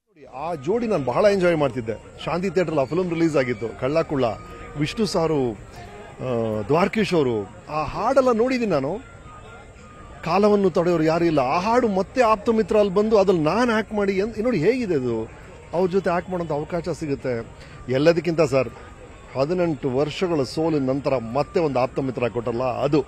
ಆ ಜೋಡಿ ನಾನು ಬಹಳ ಎಂಜಾಯ್ ಮಾಡ್ತಿದ್ದೆ ಶಾಂತಿ ಥಿಯೇಟರ್ ಆ ಫಿಲ್ಮ್ ರಿಲೀಸ್ ಆಗಿತ್ತು ಕಳ್ಳ ಕುಳ್ಳ ವಿಷ್ಣು ಸಾರು ಆ, ದ್ವಾರಕೀಶ್ ಅವರು ಆ ಹಾಡೆಲ್ಲ ನೋಡಿದ್ದೀನಿ ನಾನು ಕಾಲವನ್ನು ತಡೆಯೋರು ಯಾರು ಇಲ್ಲ ಆ ಹಾಡು ಮತ್ತೆ ಆಪ್ತ ಮಿತ್ರ ಅಲ್ಲಿ ಬಂದು ಅದ್ರಲ್ಲಿ ನಾನು ಆಕ್ಟ್ ಮಾಡಿ ಎನ್- ನೋಡಿ ಹೇಗಿದೆ ಅದು ಅವ್ರ ಜೊತೆ ಆಕ್ಟ್ ಮಾಡೋಂಥ ಅವಕಾಶ ಸಿಗುತ್ತೆ ಎಲ್ಲದಕ್ಕಿಂತ ಸರ್ ಹದಿನೆಂಟು ವರ್ಷಗಳ ಸೋಲಿನ ನಂತರ ಮತ್ತೆ ಒಂದು ಆಪ್ತ ಮಿತ್ರ ಕೊಟ್ಟಲ್ಲ ಅದು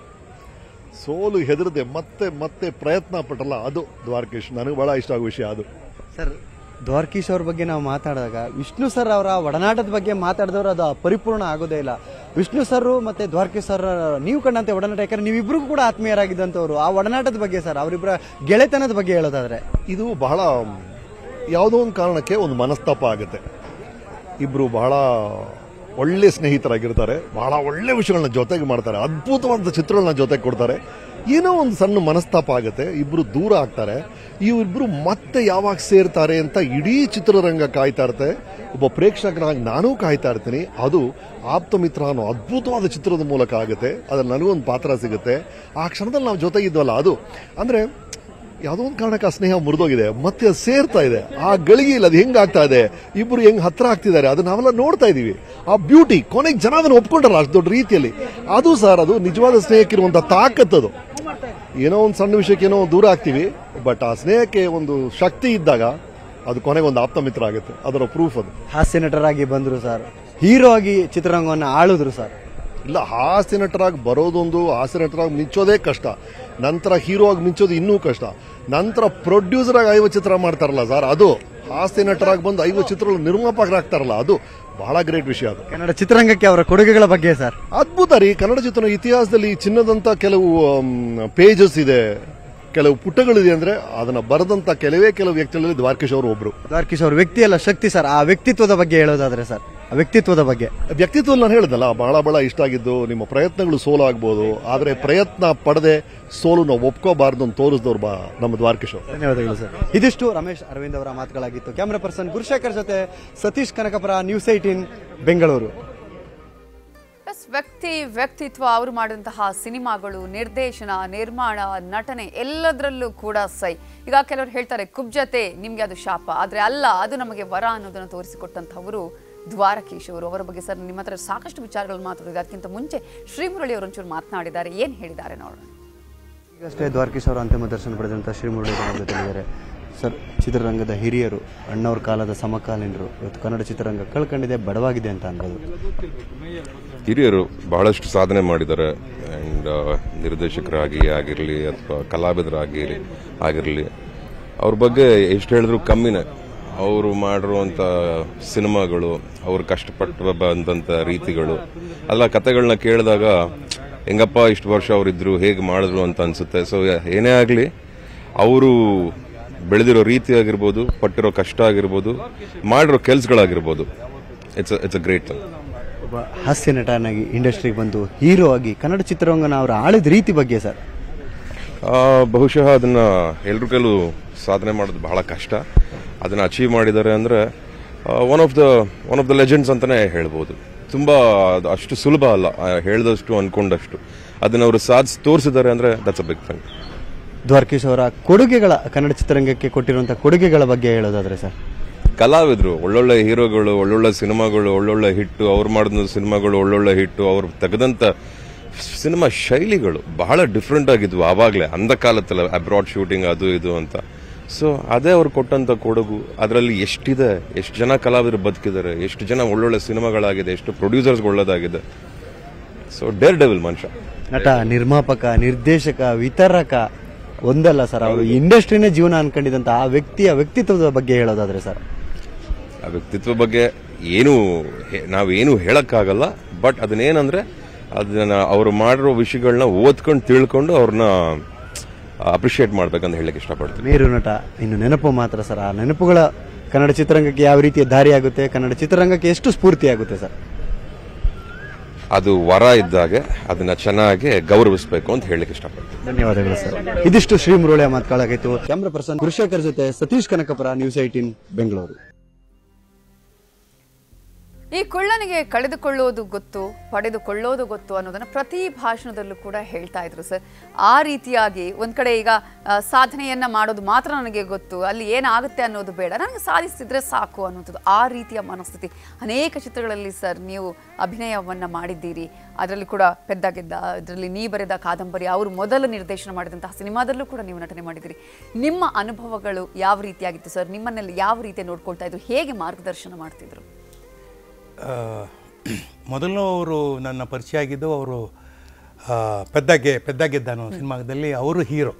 ಸೋಲು ಹೆದರದೆ ಮತ್ತೆ ಮತ್ತೆ ಪ್ರಯತ್ನ ಪಟ್ಟಲ್ಲ ಅದು ದ್ವಾರಕೀಶ್ ನನಗೆ ಬಹಳ ಇಷ್ಟ ಆಗೋ ವಿಷಯ ಅದು ಸರ್ ದ್ವಾರಕೀಶ್ ಅವ್ರ ಬಗ್ಗೆ ನಾವು ಮಾತಾಡಿದಾಗ ವಿಷ್ಣು ಸರ್ ಅವರ ಒಡನಾಟದ ಬಗ್ಗೆ ಮಾತಾಡಿದವರು ಅದು ಪರಿಪೂರ್ಣ ಆಗೋದೇ ಇಲ್ಲ ವಿಷ್ಣು ಸರ್ ಮತ್ತೆ ದ್ವಾರಕೀಶ್ ಸರ್ ನೀವು ಕಂಡಂತೆ ಒಡನಾಟ ಯಾಕಂದ್ರೆ ನೀವಿಬ್ರಿಗೂ ಕೂಡ ಆತ್ಮೀಯರಾಗಿದ್ದಂಥವ್ರು ಆ ಒಡನಾಟದ ಬಗ್ಗೆ ಸರ್ ಅವರಿಬ್ಬರ ಗೆಳೆತನದ ಬಗ್ಗೆ ಹೇಳೋದಾದ್ರೆ ಇದು ಬಹಳ ಯಾವುದೋ ಒಂದು ಕಾರಣಕ್ಕೆ ಒಂದು ಮನಸ್ತಾಪ ಆಗುತ್ತೆ ಇಬ್ರು ಬಹಳ ಒಳ್ಳೆ ಸ್ನೇಹಿತರಾಗಿರ್ತಾರೆ ಬಹಳ ಒಳ್ಳೆ ವಿಷಯಗಳನ್ನ ಜೊತೆಗೆ ಮಾಡ್ತಾರೆ ಅದ್ಭುತವಾದ ಚಿತ್ರಗಳನ್ನ ಜೊತೆಗೆ ಕೊಡ್ತಾರೆ ಏನೋ ಒಂದು ಸಣ್ಣ ಮನಸ್ತಾಪ ಆಗುತ್ತೆ ಇಬ್ರು ದೂರ ಆಗ್ತಾರೆ ಇವಿಬ್ರು ಮತ್ತೆ ಯಾವಾಗ ಸೇರ್ತಾರೆ ಅಂತ ಇಡೀ ಚಿತ್ರರಂಗ ಕಾಯ್ತಾ ಇರುತ್ತೆ ಒಬ್ಬ ಪ್ರೇಕ್ಷಕನಾಗಿ ನಾನೂ ಕಾಯ್ತಾ ಇರ್ತೀನಿ ಅದು ಆಪ್ತ ಮಿತ್ರ ಅನ್ನೋ ಅದ್ಭುತವಾದ ಚಿತ್ರದ ಮೂಲಕ ಆಗುತ್ತೆ ಅದ್ರಲ್ಲಿ ನನಗೊಂದು ಪಾತ್ರ ಸಿಗುತ್ತೆ ಆ ಕ್ಷಣದಲ್ಲಿ ನಾವು ಜೊತೆ ಇದ್ವಲ್ಲ ಅದು ಅಂದ್ರೆ ಯಾವುದೋ ಒಂದು ಕಾರಣಕ್ಕೆ ಆ ಸ್ನೇಹ ಮುರಿದೋಗಿದೆ ಮತ್ತೆ ಅದು ಸೇರ್ತಾ ಇದೆ ಆ ಗಳಿಗೆಯಲ್ಲಿ ಅದು ಹೆಂಗಾಗ್ತಾ ಇದೆ ಇಬ್ರು ಹೆಂಗ್ ಹತ್ರ ಆಗ್ತಿದ್ದಾರೆ ಅದು ನಾವೆಲ್ಲ ನೋಡ್ತಾ ಇದೀವಿ ಆ ಬ್ಯೂಟಿ ಕೊನೆಗೆ ಜನ ಅದನ್ನು ಒಪ್ಕೊಂಡಲ್ಲ ಅಷ್ಟು ದೊಡ್ಡ ರೀತಿಯಲ್ಲಿ ಅದು ಸರ್ ಅದು ನಿಜವಾದ ಸ್ನೇಹಕ್ಕಿರುವಂತ ತಾಕತ್ತದು ಏನೋ ಒಂದು ಸಣ್ಣ ವಿಷಯಕ್ಕೆ ಏನೋ ದೂರ ಆಗ್ತೀವಿ ಬಟ್ ಆ ಸ್ನೇಹಕ್ಕೆ ಒಂದು ಶಕ್ತಿ ಇದ್ದಾಗ ಅದು ಕೊನೆಗೆ ಒಂದು ಆಪ್ತ ಮಿತ್ರ ಆಗುತ್ತೆ ಅದರ ಪ್ರೂಫ್ ಅದು ಹಾಸ್ಯ ನಟರಾಗಿ ಬಂದ್ರು ಸರ್ ಹೀರೋ ಆಗಿ ಚಿತ್ರರಂಗವನ್ನು ಆಳಿದ್ರು ಸರ್ ಇಲ್ಲ ಹಾಸ್ಯ ನಟರಾಗಿ ಬರೋದೊಂದು ಹಾಸ್ಯ ನಟರಾಗಿ ಮಿಂಚೋದೇ ಕಷ್ಟ ನಂತರ ಹೀರೋ ಆಗಿ ಮಿಂಚೋದು ಇನ್ನೂ ಕಷ್ಟ ನಂತರ ಪ್ರೊಡ್ಯೂಸರ್ ಆಗಿ ಐವತ್ತು ಚಿತ್ರ ಮಾಡ್ತಾರಲ್ಲ ಸರ್ ಅದು ಹಾಸ್ಯ ನಟರಾಗಿ ಬಂದು ಐವತ್ತು ಚಿತ್ರಗಳು ನಿರ್ಮಾಪಕರಾಗ್ತಾರಲ್ಲ ಅದು ಬಹಳ ಗ್ರೇಟ್ ವಿಷಯ ಅದು ಕನ್ನಡ ಚಿತ್ರರಂಗಕ್ಕೆ ಅವರ ಕೊಡುಗೆಗಳ ಬಗ್ಗೆ ಸರ್ ಅದ್ಭುತ ರೀ ಕನ್ನಡ ಚಿತ್ರ ಇತಿಹಾಸದಲ್ಲಿ ಚಿನ್ನದಂತ ಕೆಲವು ಪೇಜಸ್ ಇದೆ ಕೆಲವು ಪುಟಗಳಿದೆ ಅಂದ್ರೆ ಅದನ್ನ ಬರೆದಂತ ಕೆಲವೇ ಕೆಲವು ವ್ಯಕ್ತಿಗಳಲ್ಲಿ ದ್ವಾರಕೀಶ್ ಅವರು ಒಬ್ರು ದ್ವಾರಕೀಶ್ ಅವ್ರ ವ್ಯಕ್ತಿ ಅಲ್ಲ ಶಕ್ತಿ ಸರ್ ಆ ವ್ಯಕ್ತಿತ್ವದ ಬಗ್ಗೆ ಹೇಳೋದಾದ್ರೆ ಸರ್ ಆ ವ್ಯಕ್ತಿತ್ವದ ಬಗ್ಗೆ ವ್ಯಕ್ತಿತ್ವ ನಾನು ಹೇಳಿದ್ನಲ್ಲ ಬಹಳ ಬಹಳ ಇಷ್ಟ ಆಗಿದ್ದು ನಿಮ್ಮ ಪ್ರಯತ್ನಗಳು ಸೋಲು ಆಗ್ಬೋದು ಆದ್ರೆ ಪ್ರಯತ್ನ ಪಡದೆ ಸೋಲು ನಾವು ಒಪ್ಕೋಬಾರ್ದು ಅಂತ ತೋರಿಸಿದವ್ರು ಬಾ ನಮ್ಮ ದ್ವಾರಕೀಶ್ ಅವರು ಧನ್ಯವಾದಗಳು ಸರ್ ಇದಿಷ್ಟು ರಮೇಶ್ ಅರವಿಂದ್ ಅವರ ಮಾತುಗಳಾಗಿತ್ತು ಕ್ಯಾಮರಾ ಪರ್ಸನ್ ಗುರುಶೇಖರ್ ಜೊತೆ Satish Kanakapura news eighteen Bengaluru yes ವ್ಯಕ್ತಿ ವ್ಯಕ್ತಿತ್ವ ಅವರು ಮಾಡಿದಂತಹ ಸಿನಿಮಾಗಳು ನಿರ್ದೇಶನ ನಿರ್ಮಾಣ ನಟನೆ ಎಲ್ಲದರಲ್ಲೂ ಕೂಡ ಸೈ ಈಗ ಕೆಲವರು ಹೇಳ್ತಾರೆ ಕುಬ್ಜತೆ ನಿಮ್ಗೆ ಅದು ಶಾಪ ಆದ್ರೆ ಅಲ್ಲ ಅದು ನಮಗೆ ವರ ಅನ್ನೋದನ್ನು ತೋರಿಸಿಕೊಟ್ಟಂತಹವರು ದ್ವಾರಕೀಶ್ ಅವರು ಅವರ ಬಗ್ಗೆ ಸರ್ ನಿಮ್ಮ ಹತ್ರ ಸಾಕಷ್ಟು ವಿಚಾರಗಳು ಮಾತಾಡಿದೆ ಅದಕ್ಕಿಂತ ಮುಂಚೆ ಶ್ರೀಮುರಳಿ ಅವರು ಒಂಚೂರು ಮಾತನಾಡಿದ್ದಾರೆ ಏನ್ ಹೇಳಿದ್ದಾರೆ ನೋಡೋಣ ಈಗಷ್ಟೇ ದ್ವಾರಕೀಶ್ ಅವರು ಅಂತಿಮ ದರ್ಶನ ಪಡೆದಂಥ ಶ್ರೀಮುರಳಿ ಅವರ ಜೊತೆಗಿದ್ದಾರೆ ಸರ್ ಚಿತ್ರರಂಗದ ಹಿರಿಯರು ಅಣ್ಣವ್ರ ಕಾಲದ ಸಮಕಾಲೀನರು ಇವತ್ತು ಕನ್ನಡ ಚಿತ್ರರಂಗ ಕಳ್ಕೊಂಡಿದೆ ಬಡವಾಗಿದೆ ಅಂತ ಅನ್ಬೋದು ಹಿರಿಯರು ಬಹಳಷ್ಟು ಸಾಧನೆ ಮಾಡಿದ್ದಾರೆ ಆ್ಯಂಡ್ ನಿರ್ದೇಶಕರಾಗಿ ಆಗಿರಲಿ ಅಥವಾ ಕಲಾವಿದರಾಗಿ ಆಗಿರಲಿ ಅವ್ರ ಬಗ್ಗೆ ಎಷ್ಟು ಹೇಳಿದ್ರು ಕಮ್ಮಿನೇ ಅವರು ಮಾಡಿರುವಂಥ ಸಿನಿಮಾಗಳು ಅವ್ರು ಕಷ್ಟಪಟ್ಟು ಬಂದಂಥ ರೀತಿಗಳು ಅಲ್ಲ ಕತೆಗಳನ್ನ ಕೇಳಿದಾಗ ಹೆಂಗಪ್ಪ ಇಷ್ಟು ವರ್ಷ ಅವರಿದ್ರು ಹೇಗೆ ಮಾಡಿದ್ರು ಅಂತ ಅನ್ಸುತ್ತೆ ಸೊ ಏನೇ ಆಗಲಿ ಅವರು ಬೆಳೆದಿರೋ ರೀತಿ ಆಗಿರ್ಬೋದು ಪಟ್ಟಿರೋ ಕಷ್ಟ ಆಗಿರ್ಬೋದು ಮಾಡಿರೋ ಕೆಲಸಗಳಾಗಿರ್ಬೋದು it's it's a great thing ಒಬ್ಬ ಹಾಸ್ಯ ನಟನಾಗಿ ಇಂಡಸ್ಟ್ರಿಗೆ ಬಂದು ಹೀರೋ ಆಗಿ ಕನ್ನಡ ಚಿತ್ರರಂಗನ ಅವರು ಆಳಿದ ರೀತಿ ಬಗ್ಗೆ ಸರ್ ಆ, ಬಹುಶಃ ಅದನ್ನ ಎಲ್ರ ಕೈಲೂ ಸಾಧನೆ ಮಾಡೋದು ಬಹಳ ಕಷ್ಟ ಅದನ್ನ ಅಚೀವ್ ಮಾಡಿದ್ದಾರೆ ಅಂದ್ರೆ one of the one of the legends ಅಂತಾನೆ ಹೇಳ್ಬೋದು ತುಂಬಾ ಅದು ಅಷ್ಟು ಸುಲಭ ಅಲ್ಲ ಆ, ಹೇಳ್ದಷ್ಟು ಅನ್ಕೊಂಡಷ್ಟು ಅದನ್ನ ಅವರು ಸಾಧಿಸಿ ತೋರಿಸಿದ್ದಾರೆ ಅಂದ್ರೆ that's a big thing Dwarakish ಅವರ ಕೊಡುಗೆಗಳ ಕನ್ನಡ ಚಿತ್ರರಂಗಕ್ಕೆ ಕೊಟ್ಟಿರುವಂತಹ ಕೊಡುಗೆಗಳ ಬಗ್ಗೆ ಹೇಳೋದಾದ್ರೆ ಸರ್ ಕಲಾವಿದರು ಒಳ್ಳೊಳ್ಳೆ ಹೀರೋಗಳು ಒಳ್ಳೊಳ್ಳೆ ಸಿನಿಮಾಗಳು ಒಳ್ಳೊಳ್ಳೆ ಹಿಟ್ಟು ಅವ್ರು ಮಾಡಿದ ಸಿನಿಮಾಗಳು ಒಳ್ಳೊಳ್ಳೆ ಹಿಟ್ಟು ಅವ್ರು ತೆಗೆದಂತ ಸಿನಿಮಾ ಶೈಲಿಗಳು ಬಹಳ ಡಿಫ್ರೆಂಟ್ ಆಗಿದ್ವು ಆವಾಗಲೇ ಅಂದ ಕಾಲತ್ತಲ್ಲ ಅಬ್ರಾಡ್ ಶೂಟಿಂಗ್ ಅದು ಇದು ಅಂತ ಸೊ ಅದೇ ಅವ್ರು ಕೊಟ್ಟಂತ ಕೊಡುಗು ಅದರಲ್ಲಿ ಎಷ್ಟಿದೆ ಎಷ್ಟು ಜನ ಕಲಾವಿದರು ಬದುಕಿದ್ದಾರೆ ಎಷ್ಟು ಜನ ಒಳ್ಳೊಳ್ಳೆ ಸಿನಿಮಾಗಳಾಗಿದೆ ಎಷ್ಟು ಪ್ರೊಡ್ಯೂಸರ್ಸ್ ಒಳ್ಳೇದಾಗಿದೆ ಸೊ ಡೇರ್ ಡೆವಿಲ್ ಮನುಷ್ಯ ನಟ ನಿರ್ಮಾಪಕ ನಿರ್ದೇಶಕ ವಿತರಕ ಒಂದಲ್ಲ ಸರ್ ಅವರು ಇಂಡಸ್ಟ್ರಿನೇ ಜೀವನ ಅನ್ಕೊಂಡಿದಂತ ಆ ವ್ಯಕ್ತಿಯ ವ್ಯಕ್ತಿತ್ವದ ಬಗ್ಗೆ ಹೇಳೋದಾದ್ರೆ ಸರ್ ಆ ವ್ಯಕ್ತಿತ್ವ ಬಗ್ಗೆ ಏನು ಹೆ- ನಾವೇನು ಹೇಳಕ್ಕಾಗಲ್ಲ ಬಟ್ ಅದನ್ನೇನಂದ್ರೆ ಅದನ್ನ ಅವರು ಮಾಡಿರೋ ವಿಷಯಗಳನ್ನ ಓದ್ಕೊಂಡು ತಿಳ್ಕೊಂಡು ಅವ್ರನ್ನ ಅಪ್ರಿಷಿಯೇಟ್ ಮಾಡ್ಬೇಕಂತ ಹೇಳಕ್ ಇಷ್ಟಪಡ್ತೀನಿ ಮೇರು ನಟ ಇನ್ನು ನೆನಪು ಮಾತ್ರ ಸರ್ ಆ ನೆನಪುಗಳ ಕನ್ನಡ ಚಿತ್ರರಂಗಕ್ಕೆ ಯಾವ ರೀತಿಯ ದಾರಿ ಆಗುತ್ತೆ ಕನ್ನಡ ಚಿತ್ರರಂಗಕ್ಕೆ ಎಷ್ಟು ಸ್ಫೂರ್ತಿ ಆಗುತ್ತೆ ಸರ್ ಅದು ವರ ಇದ್ದಾಗೆ ಅದನ್ನ ಚೆನ್ನಾಗಿ ಗೌರವಿಸಬೇಕು ಅಂತ ಹೇಳಕ್ ಇಷ್ಟಪಡ್ತೀನಿ ಧನ್ಯವಾದಗಳು ಸರ್ ಇದಿಷ್ಟು ಶ್ರೀ ಮುರುಳಿಯ ಮಾತುಗಳಾಗಿತ್ತು ಕ್ಯಾಮ್ರಾ ಪರ್ಸನ್ ಗುರುಶೇಖರ್ ಜೊತೆ ಸತೀಶ್ ಕನಕಪುರ ನ್ಯೂಸ್ ಏಟೀನ್ ಬೆಂಗಳೂರು ಈ ಕುಳ್ಳನಿಗೆ ಕಳೆದುಕೊಳ್ಳೋದು ಗೊತ್ತು ಪಡೆದುಕೊಳ್ಳೋದು ಗೊತ್ತು ಅನ್ನೋದನ್ನ ಪ್ರತಿ ಭಾಷಣದಲ್ಲೂ ಕೂಡ ಹೇಳ್ತಾ ಇದ್ರು ಸರ್ ಆ ರೀತಿಯಾಗಿ ಒಂದ್ ಕಡೆ ಈಗ ಆ, ಸಾಧನೆಯನ್ನ ಮಾಡೋದು ಮಾತ್ರ ನನಗೆ ಗೊತ್ತು ಅಲ್ಲಿ ಏನಾಗುತ್ತೆ ಅನ್ನೋದು ಬೇಡ ನನಗೆ ಸಾಧಿಸಿದ್ರೆ ಸಾಕು ಅನ್ನೋದು ಆ ರೀತಿಯ ಮನಸ್ಥಿತಿ ಅನೇಕ ಚಿತ್ರಗಳಲ್ಲಿ ಸರ್ ನೀವು ಅಭಿನಯವನ್ನ ಮಾಡಿದ್ದೀರಿ ಅದರಲ್ಲಿ ಕೂಡ ಪೆದ್ದ ಗೆದ್ದ ಅದರಲ್ಲಿ ನೀ ಬರೆದ ಕಾದಂಬರಿ ಅವರು ಮೊದಲು ನಿರ್ದೇಶನ ಮಾಡಿದಂತಹ ಸಿನಿಮಾದಲ್ಲೂ ಕೂಡ ನೀವು ನಟನೆ ಮಾಡಿದಿರಿ ನಿಮ್ಮ ಅನುಭವಗಳು ಯಾವ ರೀತಿಯಾಗಿತ್ತು ಸರ್ ನಿಮ್ಮನ್ನೆಲ್ಲ ಯಾವ ರೀತಿ ನೋಡ್ಕೊಳ್ತಾ ಇದ್ರು ಹೇಗೆ ಮಾರ್ಗದರ್ಶನ ಮಾಡ್ತಿದ್ರು ಆ, ಮೊದಲು ಅವರು ನನ್ನ ಪರಿಚಯ ಆಗಿದ್ದು ಅವರು ಪೆದ್ದಾಗೆ ಪೆದ್ದಾಗೆದ್ದ ಅನ್ನೋ ಸಿನಿಮಾದಲ್ಲಿ ಅವರು ಹೀರೋ